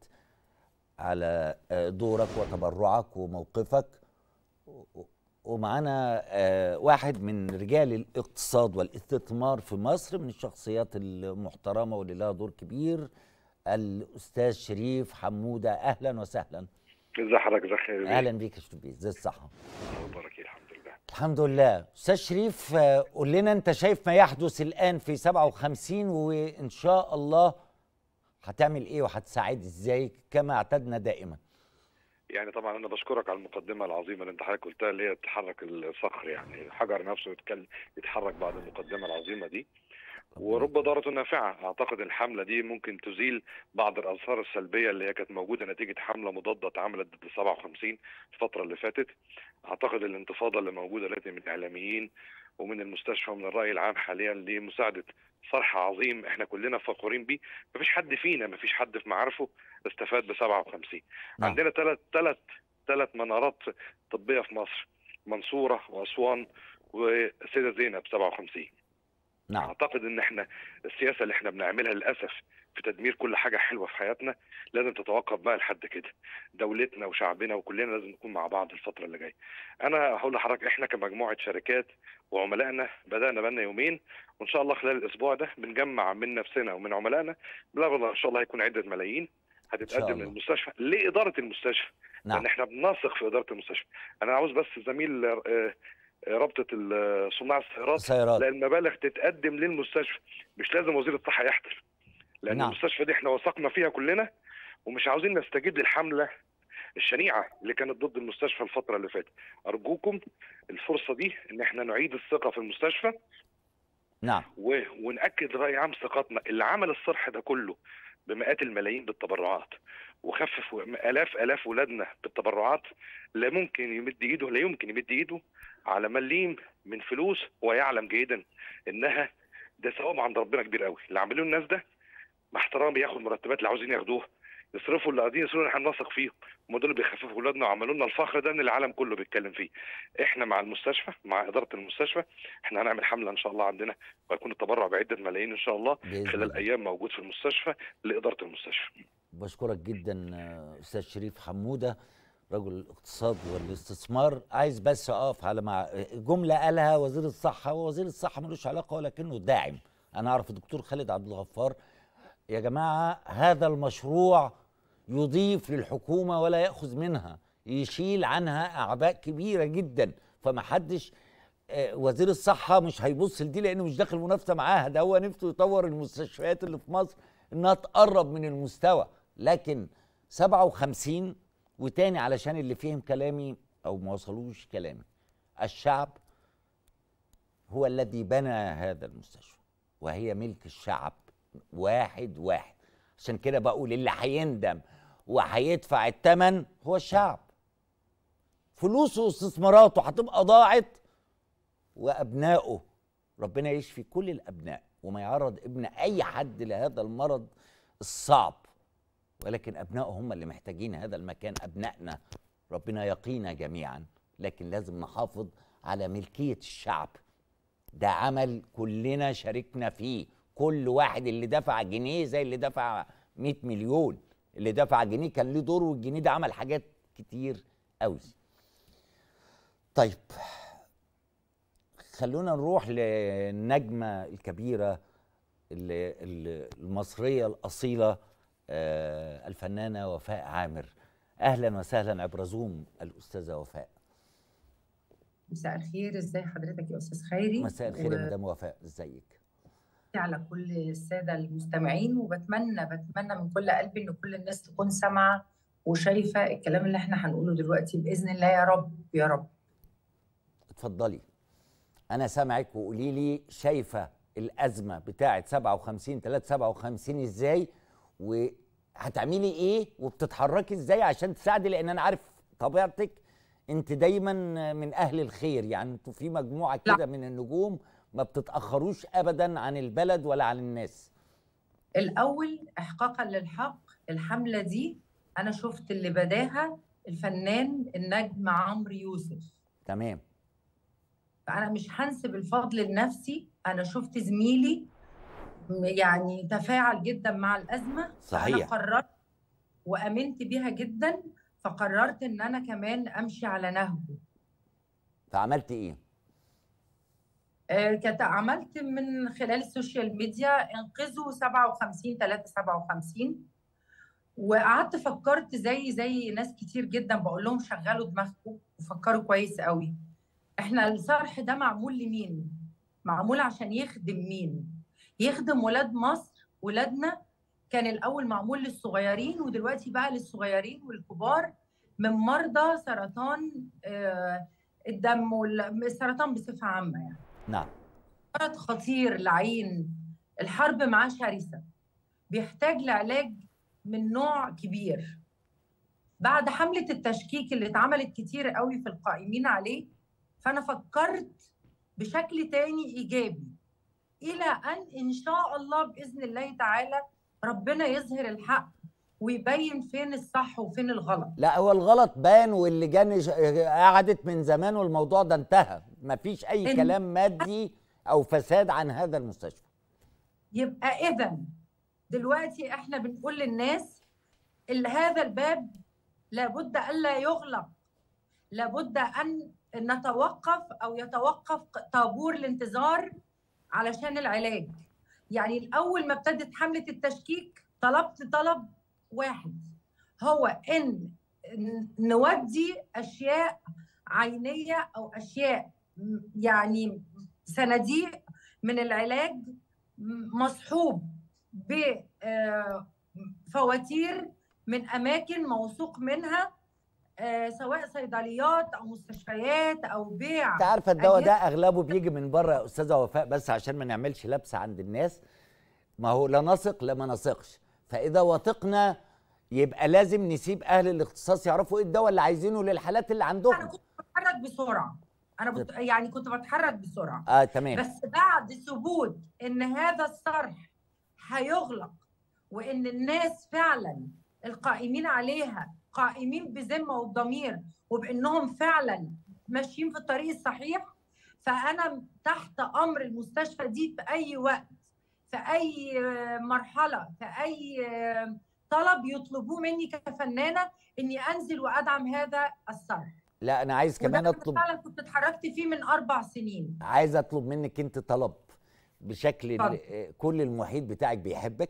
على آه، دورك وتبرعك وموقفك و- ومعانا آه، واحد من رجال الاقتصاد والاستثمار في مصر من الشخصيات المحترمة واللي لها دور كبير الأستاذ شريف حمودة أهلا وسهلا ازي حضرتك ازي خير أهلا بيك يا شريف ازي الصحة اخبارك ايه الحمد لله الحمد لله استاذ شريف آه، قول لنا انت شايف ما يحدث الان في 57 وان شاء الله هتعمل ايه وهتساعد ازاي كما اعتدنا دائما يعني طبعا انا بشكرك على المقدمه العظيمه اللي انت حضرتك قلتها اللي هي تحرك الصخر يعني الحجر نفسه يتكلم يتحرك بعد المقدمه العظيمه دي ورب ضارة نافعة أعتقد الحملة دي ممكن تزيل بعض الآثار السلبية اللي هي كانت موجودة نتيجة حملة مضادة اتعملت ضد 57 الفترة اللي فاتت أعتقد الانتفاضة اللي موجودة دلوقتي من الإعلاميين ومن المستشفى ومن الرأي العام حاليا لمساعدة صرح عظيم احنا كلنا فخورين بيه مفيش حد فينا مفيش حد في معارفه استفاد ب 57 نعم. عندنا ثلاث ثلاث ثلاث منارات طبية في مصر منصورة وأسوان وسيدة زينب 57 نعم اعتقد ان احنا السياسه اللي احنا بنعملها للاسف في تدمير كل حاجه حلوه في حياتنا لازم تتوقف بقى لحد كده دولتنا وشعبنا وكلنا لازم نكون مع بعض الفتره اللي جايه انا هقول لحضرتك احنا كمجموعه شركات وعملائنا بدانا بقالنا يومين وان شاء الله خلال الاسبوع ده بنجمع من نفسنا ومن عملائنا بمبلغ ان شاء الله هيكون عده ملايين هتتقدم الله. للمستشفى لاداره المستشفى نعم. لان احنا بنثق في اداره المستشفى انا عاوز بس زميل آه، آه، رابطه ال- صناع السيارات السيارات. لا المبالغ تتقدم للمستشفى مش لازم وزير الصحه يحضر لان نعم. نعم. المستشفى دي احنا وثقنا فيها كلنا ومش عاوزين نستجيب للحمله الشنيعه اللي كانت ضد المستشفى الفتره اللي فاتت ارجوكم الفرصه دي ان احنا نعيد الثقه في المستشفى نعم و... ونأكد رأي عام ثقتنا اللي عمل الصرح ده كله بمئات الملايين بالتبرعات وخفف آلاف آلاف ولادنا بالتبرعات لا ممكن يمد إيده لا يمكن يمد إيده على مليم من فلوس ويعلم جيدا إنها ده ثواب عند ربنا كبير قوي اللي عاملينه الناس ده مع احترامي ياخد مرتبات اللي عاوزين ياخدوها يصرفوا اللي قاعدين يصرفوا احنا نثق فيهم هم دول اللي بيخففوا ولادنا وعملوا لنا الفخر ده ان العالم كله بيتكلم فيه احنا مع المستشفى مع اداره المستشفى احنا هنعمل حمله ان شاء الله عندنا وهيكون التبرع بعده ملايين ان شاء الله بإذن خلال الله. ايام موجود في المستشفى لاداره المستشفى بشكرك جدا آه، استاذ شريف حموده رجل الاقتصاد والاستثمار عايز بس اقف على مع جمله قالها وزير الصحه ووزير الصحه ملوش علاقه ولكنه داعم انا اعرف الدكتور خالد عبد الغفار يا جماعه هذا المشروع يضيف للحكومه ولا ياخذ منها يشيل عنها اعباء كبيره جدا فما حدش آه، وزير الصحه مش هيبص لدي لانه مش داخل منافسه معاها ده هو نفسه يطور المستشفيات اللي في مصر انها تقرب من المستوى لكن 57 وتاني علشان اللي فهم كلامي او ما وصلوش كلامي الشعب هو الذي بنى هذا المستشفى وهي ملك الشعب واحد واحد عشان كده بقول اللي هيندم وهيدفع الثمن هو الشعب فلوسه واستثماراته هتبقى ضاعت وابنائه ربنا يشفي كل الابناء وما يعرض ابن اي حد لهذا المرض الصعب ولكن ابنائه هم اللي محتاجين هذا المكان ابنائنا ربنا يقينا جميعا لكن لازم نحافظ على ملكيه الشعب ده عمل كلنا شاركنا فيه كل واحد اللي دفع جنيه زي اللي دفع 100 مليون اللي دفع جنيه كان ليه دور والجنيه ده عمل حاجات كتير قوي طيب خلونا نروح للنجمة الكبيرة اللي- اللي- المصرية الأصيلة آه، الفنانة وفاء عامر أهلا وسهلا عبر زوم الأستاذة وفاء مساء الخير ازاي حضرتك يا استاذ خيري مساء الخير يا مدام وفاء ازيك على كل الساده المستمعين وبتمنى بتمنى من كل قلبي ان كل الناس تكون سامعه وشايفه الكلام اللي احنا هنقوله دلوقتي باذن الله يا رب يا رب اتفضلي أنا سامعك وقولي لي شايفة الأزمة بتاعة 57 3 57 إزاي وهتعملي إيه وبتتحركي إزاي عشان تساعدي لأن أنا عارف طبيعتك أنت دايما من أهل الخير يعني أنتوا في مجموعة كده من النجوم ما بتتأخروش أبدا عن البلد ولا عن الناس الاول احقاقا للحق الحمله دي انا شفت اللي بداها الفنان النجم عمرو يوسف تمام فانا مش هنسب الفضل لنفسي انا شفت زميلي يعني تفاعل جدا مع الازمه صحيح. فانا قررت وامنت بيها جدا فقررت ان انا كمان امشي على نهجه فعملتي إيه؟ آه، كنت عملت من خلال السوشيال ميديا انقذوا 57 3 57 وقعدت فكرت زي زي ناس كتير جدا بقول لهم شغلوا دماغكم وفكروا كويس قوي احنا الصرح ده معمول لمين معمول عشان يخدم مين يخدم ولاد مصر ولادنا كان الاول معمول للصغيرين ودلوقتي بقى للصغيرين والكبار من مرضى سرطان آه، الدم والسرطان بصفه عامه يعني نعم مرض خطير لعين الحرب معاه شرسه بيحتاج لعلاج من نوع كبير بعد حمله التشكيك اللي اتعملت كتير قوي في القائمين عليه فانا فكرت بشكل تاني ايجابي الى ان ان شاء الله باذن الله تعالى ربنا يظهر الحق ويبين فين الصح وفين الغلط لا هو الغلط بان واللجان ج- قعدت من زمان والموضوع ده انتهى مفيش اي إن- كلام مادي او فساد عن هذا المستشفى يبقى اذا دلوقتي احنا بنقول للناس اللي هذا الباب لابد الا يغلق لابد ان نتوقف او يتوقف طابور الانتظار علشان العلاج يعني الاول ما ابتدت حمله التشكيك طلبت طلب واحد هو ان ن- نودي اشياء عينيه او اشياء م- يعني صناديق من العلاج م- مصحوب بفواتير من اماكن موثوق منها آه، سواء صيدليات او مستشفيات او بيع انت عارفه الدواء ده أجهزة. اغلبه بيجي من بره يا استاذه وفاء بس عشان ما نعملش لبسه عند الناس ما هو لا نثق لا ما نثقش فاذا وثقنا يبقى لازم نسيب اهل الاختصاص يعرفوا ايه الدواء اللي عايزينه للحالات اللي عندهم بتحرك بسرعه انا بت... يعني كنت بتحرك بسرعه اه تمام بس بعد ثبوت ان هذا الصرح هيغلق وان الناس فعلا القائمين عليها قائمين بذمه وبضمير وبانهم فعلا ماشيين في الطريق الصحيح فانا تحت امر المستشفى دي في اي وقت في اي مرحله في اي طلب يطلبوه مني كفنانه اني انزل وادعم هذا الصرح لا انا عايز وده كمان أنا اطلب فعلا كنت اتحركت فيه من اربع سنين عايز اطلب منك انت طلب بشكل اتفضل. ال- كل المحيط بتاعك بيحبك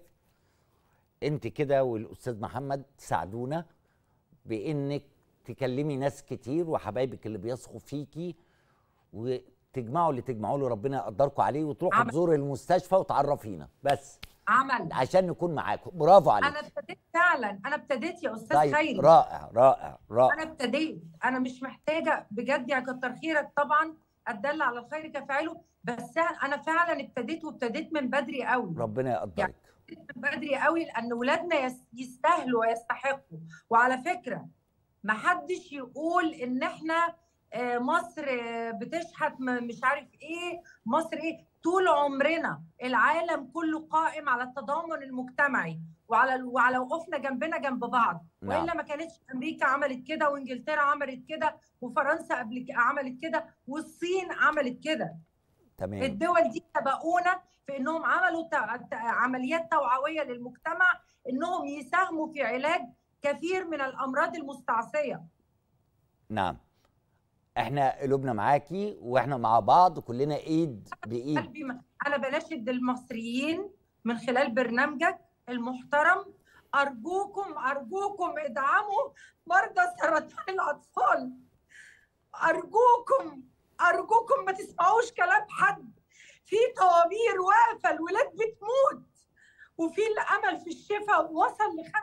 انت كده والاستاذ محمد ساعدونا بانك تكلمي ناس كتير وحبايبك اللي بيثقوا فيكي وتجمعوا اللي تجمعوا له ربنا يقدركم عليه وتروحوا عمل. تزوروا المستشفى وتعرفينا بس عمل عشان نكون معاكم برافو عليك انا ابتديت فعلا انا ابتديت يا استاذ طيب خيري رائع رائع رائع انا ابتديت انا مش محتاجه بجد يعني كتر خيرك طبعا الدل على الخير كفاعله بس انا فعلا ابتديت وابتديت من بدري قوي ربنا يقدرك من بدري قوي لان ولادنا يس- يستاهلوا ويستحقوا وعلى فكره ما حدش يقول ان احنا آه، مصر آه، بتشحت م- مش عارف ايه مصر ايه طول عمرنا العالم كله قائم على التضامن المجتمعي وعلى وعلى وقوفنا جنبنا جنب بعض نعم. والا ما كانتش امريكا عملت كده وانجلترا عملت كده وفرنسا قبل ك- عملت كده والصين عملت كده تمام الدول دي سبقونا في انهم عملوا تع- تع- عمليات توعويه للمجتمع انهم يساهموا في علاج كثير من الامراض المستعصيه نعم احنا قلوبنا معاكي واحنا مع بعض كلنا ايد بايد قلبي م- انا بناشد المصريين من خلال برنامجك المحترم ارجوكم ارجوكم ادعموا مرضى سرطان الاطفال ارجوكم ارجوكم ما تسمعوش كلام حد في طوابير واقفه الولاد بتموت وفي الامل في الشفاء وصل ل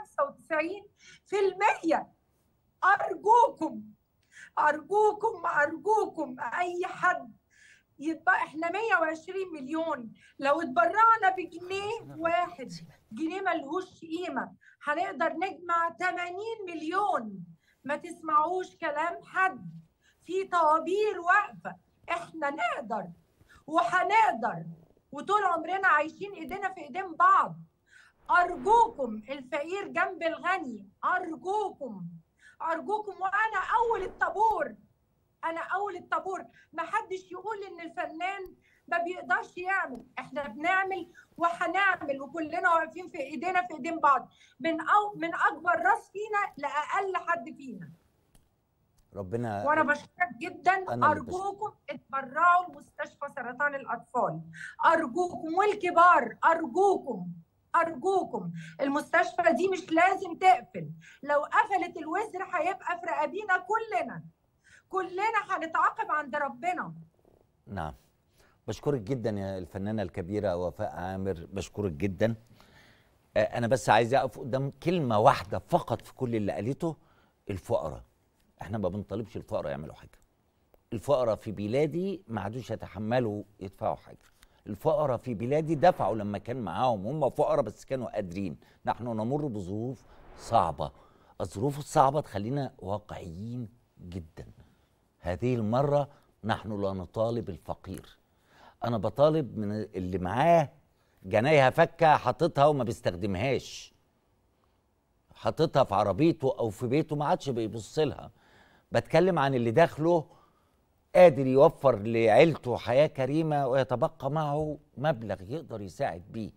95% ارجوكم ارجوكم ارجوكم اي حد يبقى احنا 120 مليون لو اتبرعنا بجنيه واحد جنيه ملهوش قيمه هنقدر نجمع 80 مليون ما تسمعوش كلام حد في طوابير واقفه احنا نقدر وهنقدر وطول عمرنا عايشين ايدينا في ايدين بعض ارجوكم الفقير جنب الغني ارجوكم ارجوكم وانا اول الطابور انا اول الطابور ما حدش يقول ان الفنان ما بيقدرش يعمل احنا بنعمل وهنعمل وكلنا واقفين في ايدينا في ايدين بعض من أو من اكبر راس فينا لاقل حد فينا ربنا وانا بشكرك جدا أنا اللي ارجوكم اتبرعوا لمستشفى سرطان الاطفال ارجوكم والكبار ارجوكم ارجوكم المستشفى دي مش لازم تقفل لو قفلت الوزر هيبقى في رقابينا كلنا كلنا هنتعاقب عند ربنا نعم بشكرك جدا يا الفنانه الكبيره وفاء عامر بشكرك جدا آه، انا بس عايز اقف قدام كلمه واحده فقط في كل اللي قالته الفقراء احنا ما بنطالبش الفقراء يعملوا حاجه الفقراء في بلادي ما عادوش يتحملوا يدفعوا حاجه الفقراء في بلادي دفعوا لما كان معاهم هم فقراء بس كانوا قادرين نحن نمر بظروف صعبة الظروف الصعبة تخلينا واقعيين جدا هذه المرة نحن لا نطالب الفقير أنا بطالب من اللي معاه جنايها فكة حاططها وما بيستخدمهاش حاططها في عربيته أو في بيته ما عادش بيبص لها بتكلم عن اللي داخله قادر يوفر لعيلته حياة كريمة ويتبقى معه مبلغ يقدر يساعد بيه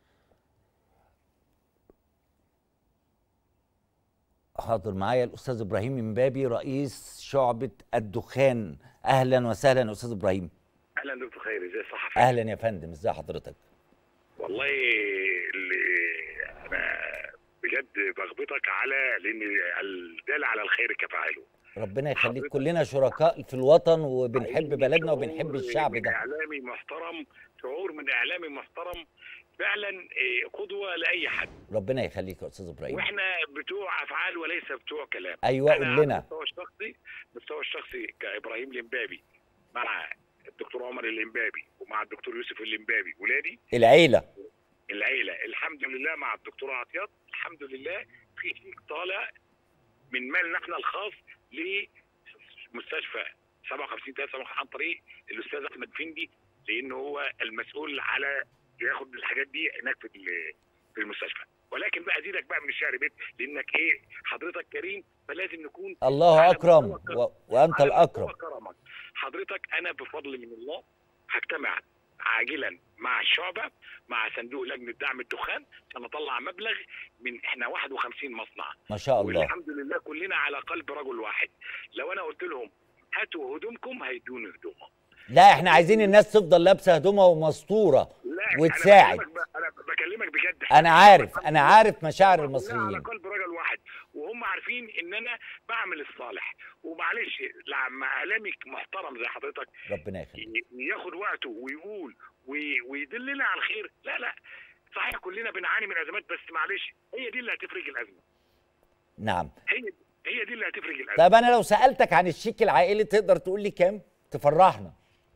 حاضر معايا الأستاذ إبراهيم إمبابي رئيس شعبة الدخان أهلا وسهلا أستاذ إبراهيم اهلا دكتور خيري ازي الصحه أهلا يا فندم إزي حضرتك والله اللي انا بجد بغبطك على لان الدال على الخير كفاعله ربنا يخليك كلنا شركاء في الوطن وبنحب بلدنا وبنحب الشعب من ده اعلامي محترم شعور من اعلامي محترم فعلا إيه، قدوه لاي حد ربنا يخليك يا أستاذ إبراهيم واحنا بتوع افعال وليس بتوع كلام أيوة، أنا قول لنا. على المستوى الشخصي المستوى الشخصي كابراهيم الامبابي مع الدكتور عمر الامبابي ومع الدكتور يوسف الامبابي ولادي العيلة العيله الحمد لله مع الدكتور عطيات الحمد لله في شيك طالع من مالنا احنا الخاص لمستشفى 57 3 عن طريق الاستاذ احمد فندي لان هو المسؤول على ياخد الحاجات دي هناك في ال- في المستشفى ولكن بقى ازيدك بقى من الشعر بيت لانك ايه حضرتك كريم فلازم نكون الله على أكرم مستوى و... وأنت على الأكرم مستوى كرمك حضرتك انا بفضل من الله هجتمع عاجلا مع الشعبه مع صندوق لجنه دعم الدخان عشان اطلع مبلغ من احنا 51 مصنع ما شاء الله والحمد لله كلنا على قلب رجل واحد لو انا قلت لهم هاتوا هدومكم هيدوني هدومهم لا احنا عايزين الناس تفضل لابسه هدومها ومستوره لا وتساعد انا بكلمك, ب... انا بكلمك بجد انا عارف انا عارف مشاعر كلنا على المصريين قلب رجل واحد وهم عارفين ان انا بعمل الصالح ومعلش لما اعلامي محترم زي حضرتك ربنا يخليك ي- ياخد وقته ويقول وي- ويدلنا على الخير لا لا صحيح كلنا بنعاني من ازمات بس معلش هي دي اللي هتفرج الازمه نعم هي هي دي اللي هتفرج الازمه طب انا لو سالتك عن الشيك العائلي تقدر تقول لي كام تفرحنا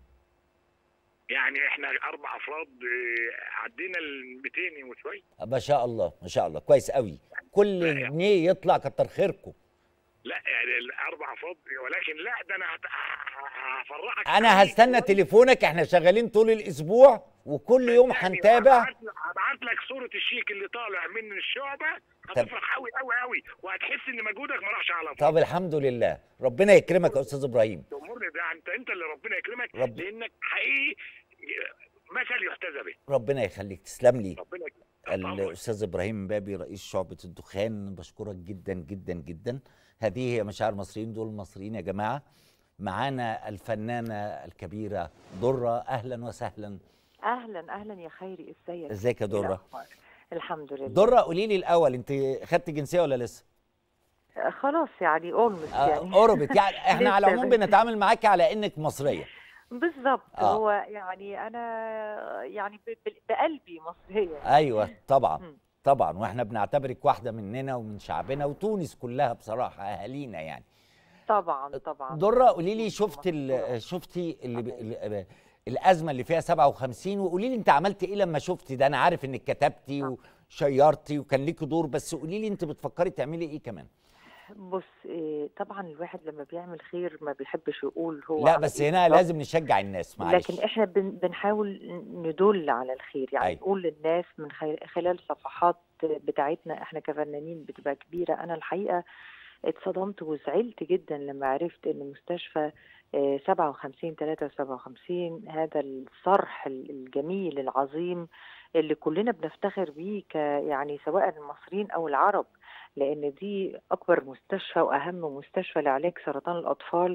يعني احنا اربع افراد آه، عدينا ال 200 وشويه ما شاء الله ما شاء الله كويس قوي كل جنيه يطلع كتر خيركم لا يعني الاربع افراد ولكن لا ده انا هت- ه- ه- هفرحك انا هستنى تليفونك احنا شغالين طول الاسبوع وكل يوم هنتابع هبعت هبعت لك صوره الشيك اللي طالع من الشعبه طب. هتفرح قوي قوي قوي وهتحس ان مجهودك ما راحش على فاضي طب الحمد لله ربنا يكرمك يا استاذ ابراهيم تأمرني ده انت انت اللي ربنا يكرمك رب- لانك حقيقي مثل يحتذى به ربنا يخليك تسلم لي ربنا يكرمك الاستاذ ابراهيم بابي رئيس شعبه الدخان بشكرك جدا جدا جدا هذه هي مشاعر المصريين دول المصريين يا جماعه معانا الفنانه الكبيره دره اهلا وسهلا اهلا اهلا يا خيري ازيك ازيك يا إيه درة؟ الأخبار؟ الحمد لله دره قولي لي الاول انت خدت جنسيه ولا لسه آه، خلاص يعني اولموست آه، يعني قربت يعني احنا على لسه العموم بس. بنتعامل معاكي على انك مصريه بالظبط آه. هو يعني انا يعني ب- ب- بقلبي مصريه ايوه طبعا طبعا واحنا بنعتبرك واحده مننا ومن شعبنا وتونس كلها بصراحه اهالينا يعني طبعا طبعا دره قولي لي شفت ال- شفتي اللي ب- ال- الازمه اللي فيها 57 وقولي لي انت عملتي ايه لما شفتي ده انا عارف انك كتبتي وشيرتي وكان ليكي دور بس قولي لي انت بتفكري تعملي ايه كمان بص إيه، طبعا الواحد لما بيعمل خير ما بيحبش يقول هو لا عمل بس إيه هنا بالظبط. لازم نشجع الناس معلش لكن احنا بن بنحاول ندل على الخير يعني أيوة. نقول للناس من خي- خلال صفحات بتاعتنا احنا كفنانين بتبقى كبيره انا الحقيقه اتصدمت وزعلت جدا لما عرفت ان مستشفى آه، 57 357 هذا الصرح الجميل العظيم اللي كلنا بنفتخر بيه ك يعني سواء المصريين او العرب لان دي اكبر مستشفى واهم مستشفى لعلاج سرطان الاطفال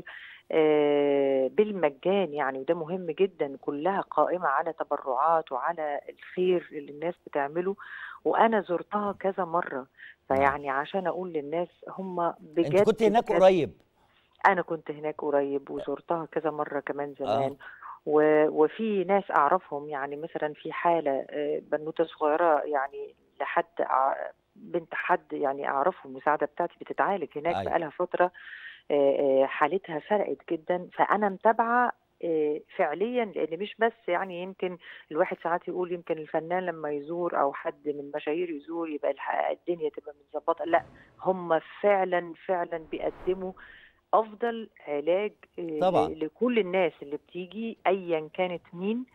آه، بالمجان يعني وده مهم جدا كلها قائمه على تبرعات وعلى الخير اللي الناس بتعمله وانا زرتها كذا مره فيعني عشان اقول للناس هم بجد انت كنت هناك بجد قريب انا كنت هناك قريب وزرتها كذا مره كمان زمان آه. و... وفي ناس اعرفهم يعني مثلا في حاله آه، بنوته صغيره يعني لحد أع- بنت حد يعني اعرفه المساعده بتاعتي بتتعالج هناك أيوة. بقالها فتره آه، آه، حالتها فرقت جدا فانا متابعه آه، فعليا لان مش بس يعني يمكن الواحد ساعات يقول يمكن الفنان لما يزور او حد من المشاهير يزور يبقى الح- الدنيا تبقى متظبطه لا هم فعلا فعلا بيقدموا افضل علاج آه، طبعاً. ل- لكل الناس اللي بتيجي ايا كانت مين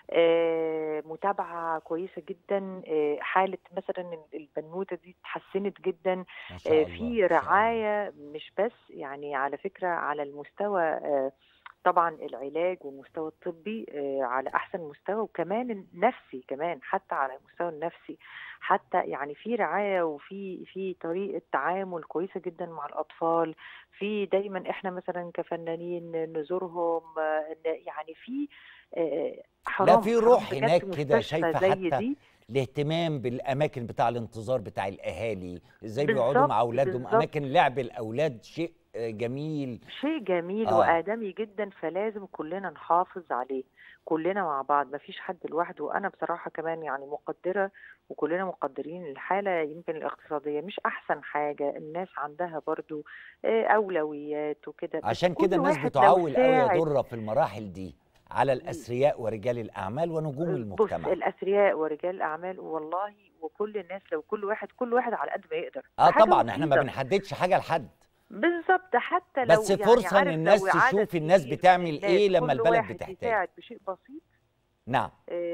آه، متابعة كويسة جدا آه، حالة مثلا البنوتة دي اتحسنت جدا ما شاء آه، الله، في ما شاء الله. رعاية مش بس يعني على فكرة على المستوى آه، طبعا العلاج والمستوى الطبي آه، على احسن مستوى وكمان النفسي كمان حتى على المستوى النفسي حتى يعني في رعايه وفي في طريقه تعامل كويسه جدا مع الاطفال في دايما احنا مثلا كفنانين نزورهم آه، ن- يعني في آه، حرام لا في حرام روح بجد هناك كده مستشفى شايفه زي حتى دي الاهتمام بالاماكن بتاع الانتظار بتاع الاهالي ازاي بيقعدوا بالظبط، مع اولادهم بالظبط. اماكن لعب الاولاد شيء آه، جميل شيء جميل آه. وآدمي جدا فلازم كلنا نحافظ عليه كلنا مع بعض مفيش حد لوحده وأنا بصراحة كمان يعني مقدرة وكلنا مقدرين الحالة يمكن الاقتصادية مش أحسن حاجة الناس عندها برضو آه، أولويات وكده بس عشان كل كده الناس واحد لو بتعول قوي يا ساعد- ضره في المراحل دي على الاثرياء ورجال الاعمال ونجوم بص المجتمع الأثرياء ورجال الأعمال والله وكل الناس لو كل واحد كل واحد على قد ما يقدر اه بحاجة طبعا احنا ما بسيطة. بنحددش حاجه لحد بالظبط حتى لو بس يعني فرصه ان عارف الناس لو عدد تشوف الناس كبير من بتعمل الناس ايه لما كل البلد واحد بتحتاج يساعد بشيء بسيط نعم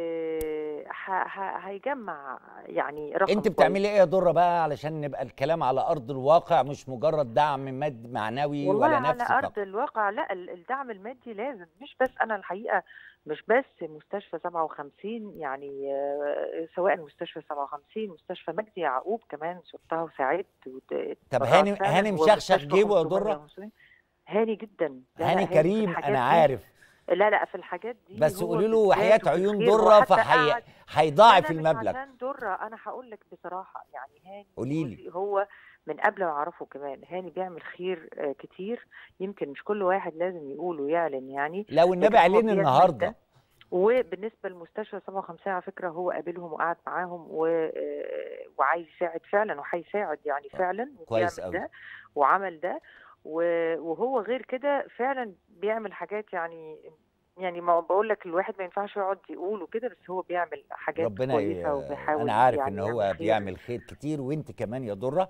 آه، ه- ه- هيجمع يعني رقم انت بتعملي ايه يا ضره بقى علشان نبقى الكلام على ارض الواقع مش مجرد دعم مادي معنوي والله ولا على نفسي ارض فقط الواقع لا ال- الدعم المادي لازم مش بس انا الحقيقه مش بس مستشفى 57 يعني آه، سواء مستشفى 57 مستشفى مجدي يعقوب كمان زرتها وساعدت وت- طب اتبرعت هاني فعلاً، هاني مشخشخ ومستشفى جيبه يا 550. ضره هاني جدا لا لا هاني في كريم الحاجات انا دي- عارف لا لا في الحاجات دي بس هو قولي له بالذات وحياه وفي عيون الخير ضره وحتى فهي قعد هيضاعف لا لا مش المبلغ عشان درة انا هقول لك بصراحه يعني هاني قولي لي جوزي هو من قبل ما اعرفه كمان هاني بيعمل خير آه، كتير يمكن مش كل واحد لازم يقول ويعلن يعني لو النبي لكن هو علينا بيعمل النهارده ده. وبالنسبه للمستشفى 57 على فكره هو قابلهم وقعد معاهم و... آه، وعايز يساعد فعلا وهيساعد يعني فعلا كويس وبيعمل أوي. ده وعمل ده و- وهو غير كده فعلا بيعمل حاجات يعني يعني ما بقول لك الواحد ما ينفعش يقعد يقول وكده بس هو بيعمل حاجات ربنا كويسه ي... وبيحاول انا عارف يعني ان هو يعمل خير. بيعمل خير كتير وانت كمان يا ضره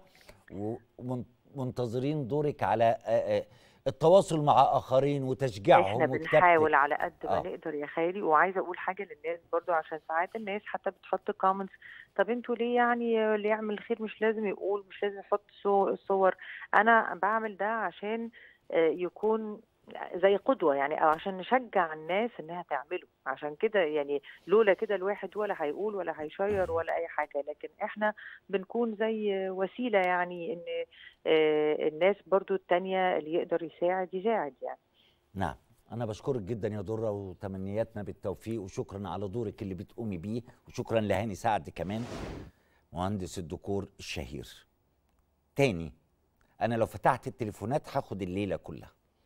ومنتظرين دورك على آه، آه، التواصل مع اخرين وتشجيعهم احنا وكتابتك. بنحاول على قد ما آه. نقدر يا خالي وعايزه اقول حاجه للناس برضو عشان ساعات الناس حتى بتحط كومنتس طب انتوا ليه يعني اللي يعمل خير مش لازم يقول مش لازم يحط صو- صور انا بعمل ده عشان آه، يكون زي قدوة يعني أو عشان نشجع الناس إنها تعمله عشان كده يعني لولا كده الواحد ولا هيقول ولا هيشير ولا أي حاجة لكن إحنا بنكون زي وسيلة يعني إن آه، الناس برضو التانية اللي يقدر يساعد يساعد يعني نعم أنا بشكرك جدا يا درة وتمنياتنا بالتوفيق وشكرا على دورك اللي بتقومي بيه وشكرا لهاني سعد كمان مهندس الديكور الشهير. تاني أنا لو فتحت التليفونات هاخد الليلة كلها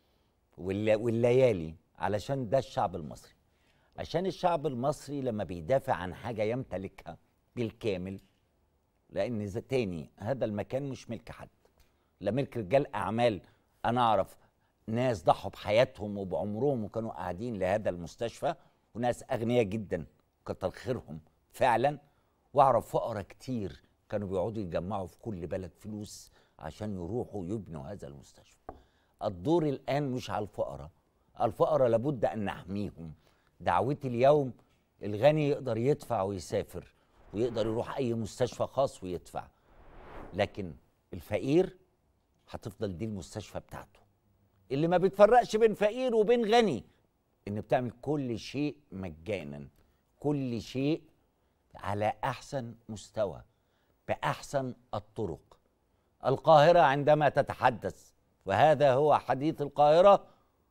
والل- والليالي علشان ده الشعب المصري. عشان الشعب المصري لما بيدافع عن حاجة يمتلكها بالكامل لأن إذا تاني هذا المكان مش ملك حد. لا ملك رجال أعمال أنا أعرف ناس ضحوا بحياتهم وبعمرهم وكانوا قاعدين لهذا المستشفى وناس أغنياء جدا كتر خيرهم فعلا وأعرف فقراء كتير كانوا بيقعدوا يجمعوا في كل بلد فلوس عشان يروحوا يبنوا هذا المستشفى الدور الآن مش على الفقراء الفقراء لابد أن نحميهم دعوتي اليوم الغني يقدر يدفع ويسافر ويقدر يروح أي مستشفى خاص ويدفع لكن الفقير هتفضل دي المستشفى بتاعته اللي ما بتفرقش بين فقير وبين غني ان بتعمل كل شيء مجانا كل شيء على احسن مستوى باحسن الطرق القاهره عندما تتحدث وهذا هو حديث القاهره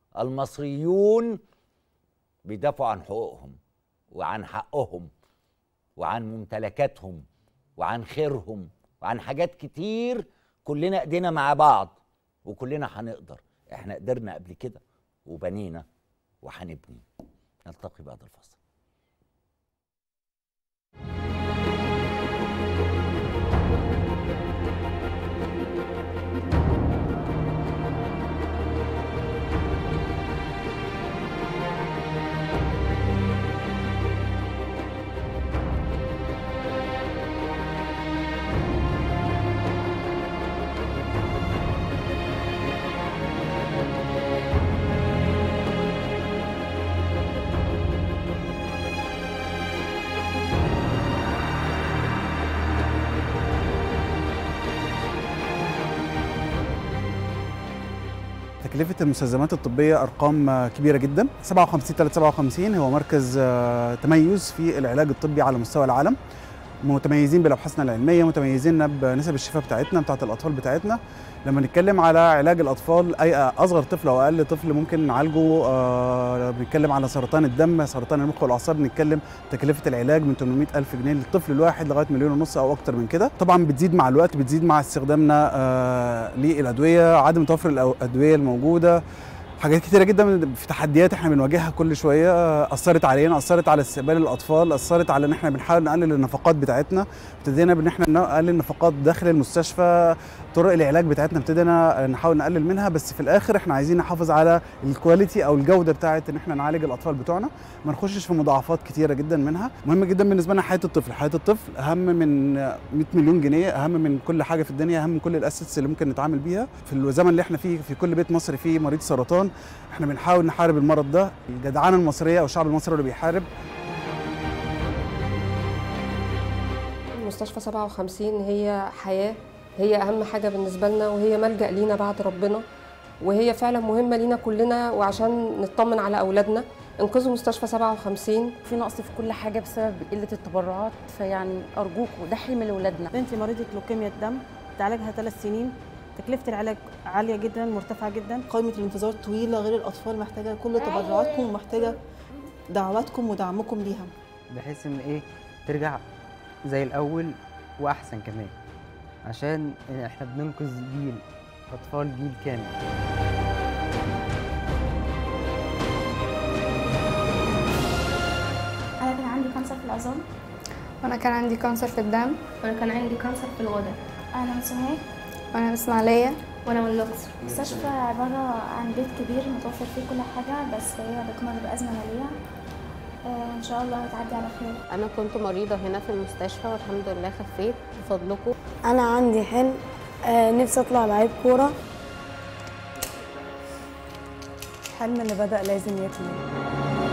المصريون بيدافعوا عن حقوقهم وعن حقهم وعن ممتلكاتهم وعن خيرهم وعن حاجات كتير كلنا ايدينا مع بعض وكلنا هنقدر احنا قدرنا قبل كده وبنينا وهنبني نلتقي بعد الفصل تكلفه المستلزمات الطبيه ارقام آه، كبيره جدا 57 357 هو مركز آه، تميز في العلاج الطبي على مستوى العالم متميزين بابحاثنا العلميه متميزين بنسب الشفاء بتاعتنا بتاعت الاطفال بتاعتنا لما نتكلم على علاج الاطفال اي اصغر طفل او اقل طفل ممكن نعالجه آه بنتكلم على سرطان الدم سرطان المخ والاعصاب بنتكلم تكلفه العلاج من 800 الف جنيه للطفل الواحد لغايه مليون ونص او اكتر من كده طبعا بتزيد مع الوقت بتزيد مع استخدامنا آه للادويه عدم توفر الادويه الموجوده حاجات كتيرة جدا في تحديات احنا بنواجهها كل شوية أثرت علينا أثرت على استقبال الأطفال أثرت على إن احنا بنحاول نقلل النفقات بتاعتنا ابتدينا بإن احنا نقلل النفقات داخل المستشفى طرق العلاج بتاعتنا ابتدينا نحاول نقلل منها بس في الآخر احنا عايزين نحافظ على الكواليتي أو الجودة بتاعت إن احنا نعالج الأطفال بتوعنا ما نخشش في مضاعفات كتيرة جدا منها مهم جدا بالنسبة لنا حياة الطفل حياة الطفل أهم من 100 مليون جنيه أهم من كل حاجة في الدنيا أهم من كل الأسيتس اللي ممكن نتعامل بيها في الزمن اللي احنا فيه في كل بيت مصري فيه مريض سرطان احنا بنحاول نحارب المرض ده الجدعانه المصريه او الشعب المصري اللي بيحارب مستشفى 57 هي حياه هي اهم حاجه بالنسبه لنا وهي ملجا لينا بعد ربنا وهي فعلا مهمه لينا كلنا وعشان نطمن على اولادنا انقذوا مستشفى 57 في نقص في كل حاجه بسبب قله التبرعات فيعني ارجوكوا ده حلم لاولادنا بنتي مريضه لوكيميا الدم تعالجها ثلاث سنين تكلفه العلاج عاليه جدا مرتفعه جدا قائمه الانتظار طويله غير الاطفال محتاجه كل تبرعاتكم ومحتاجه دعواتكم ودعمكم ليها بحيث ان ايه ترجع زي الاول واحسن كمان عشان احنا بننقذ جيل اطفال جيل كامل انا كان عندي كانسر في العظام وانا كان عندي كانسر في الدم وانا كان عندي كانسر في الغدد انا من سوهاج وانا من اسماعيليه وانا من الاقصر المستشفى عباره عن بيت كبير متوفر فيه كل حاجه بس هي بتمر بازمه ماليه آه، ان شاء الله هتعدي على خير انا كنت مريضه هنا في المستشفى والحمد لله خفيت بفضلكم انا عندي حلم آه، نفسي اطلع لعيب كوره الحلم اللي بدا لازم يكمل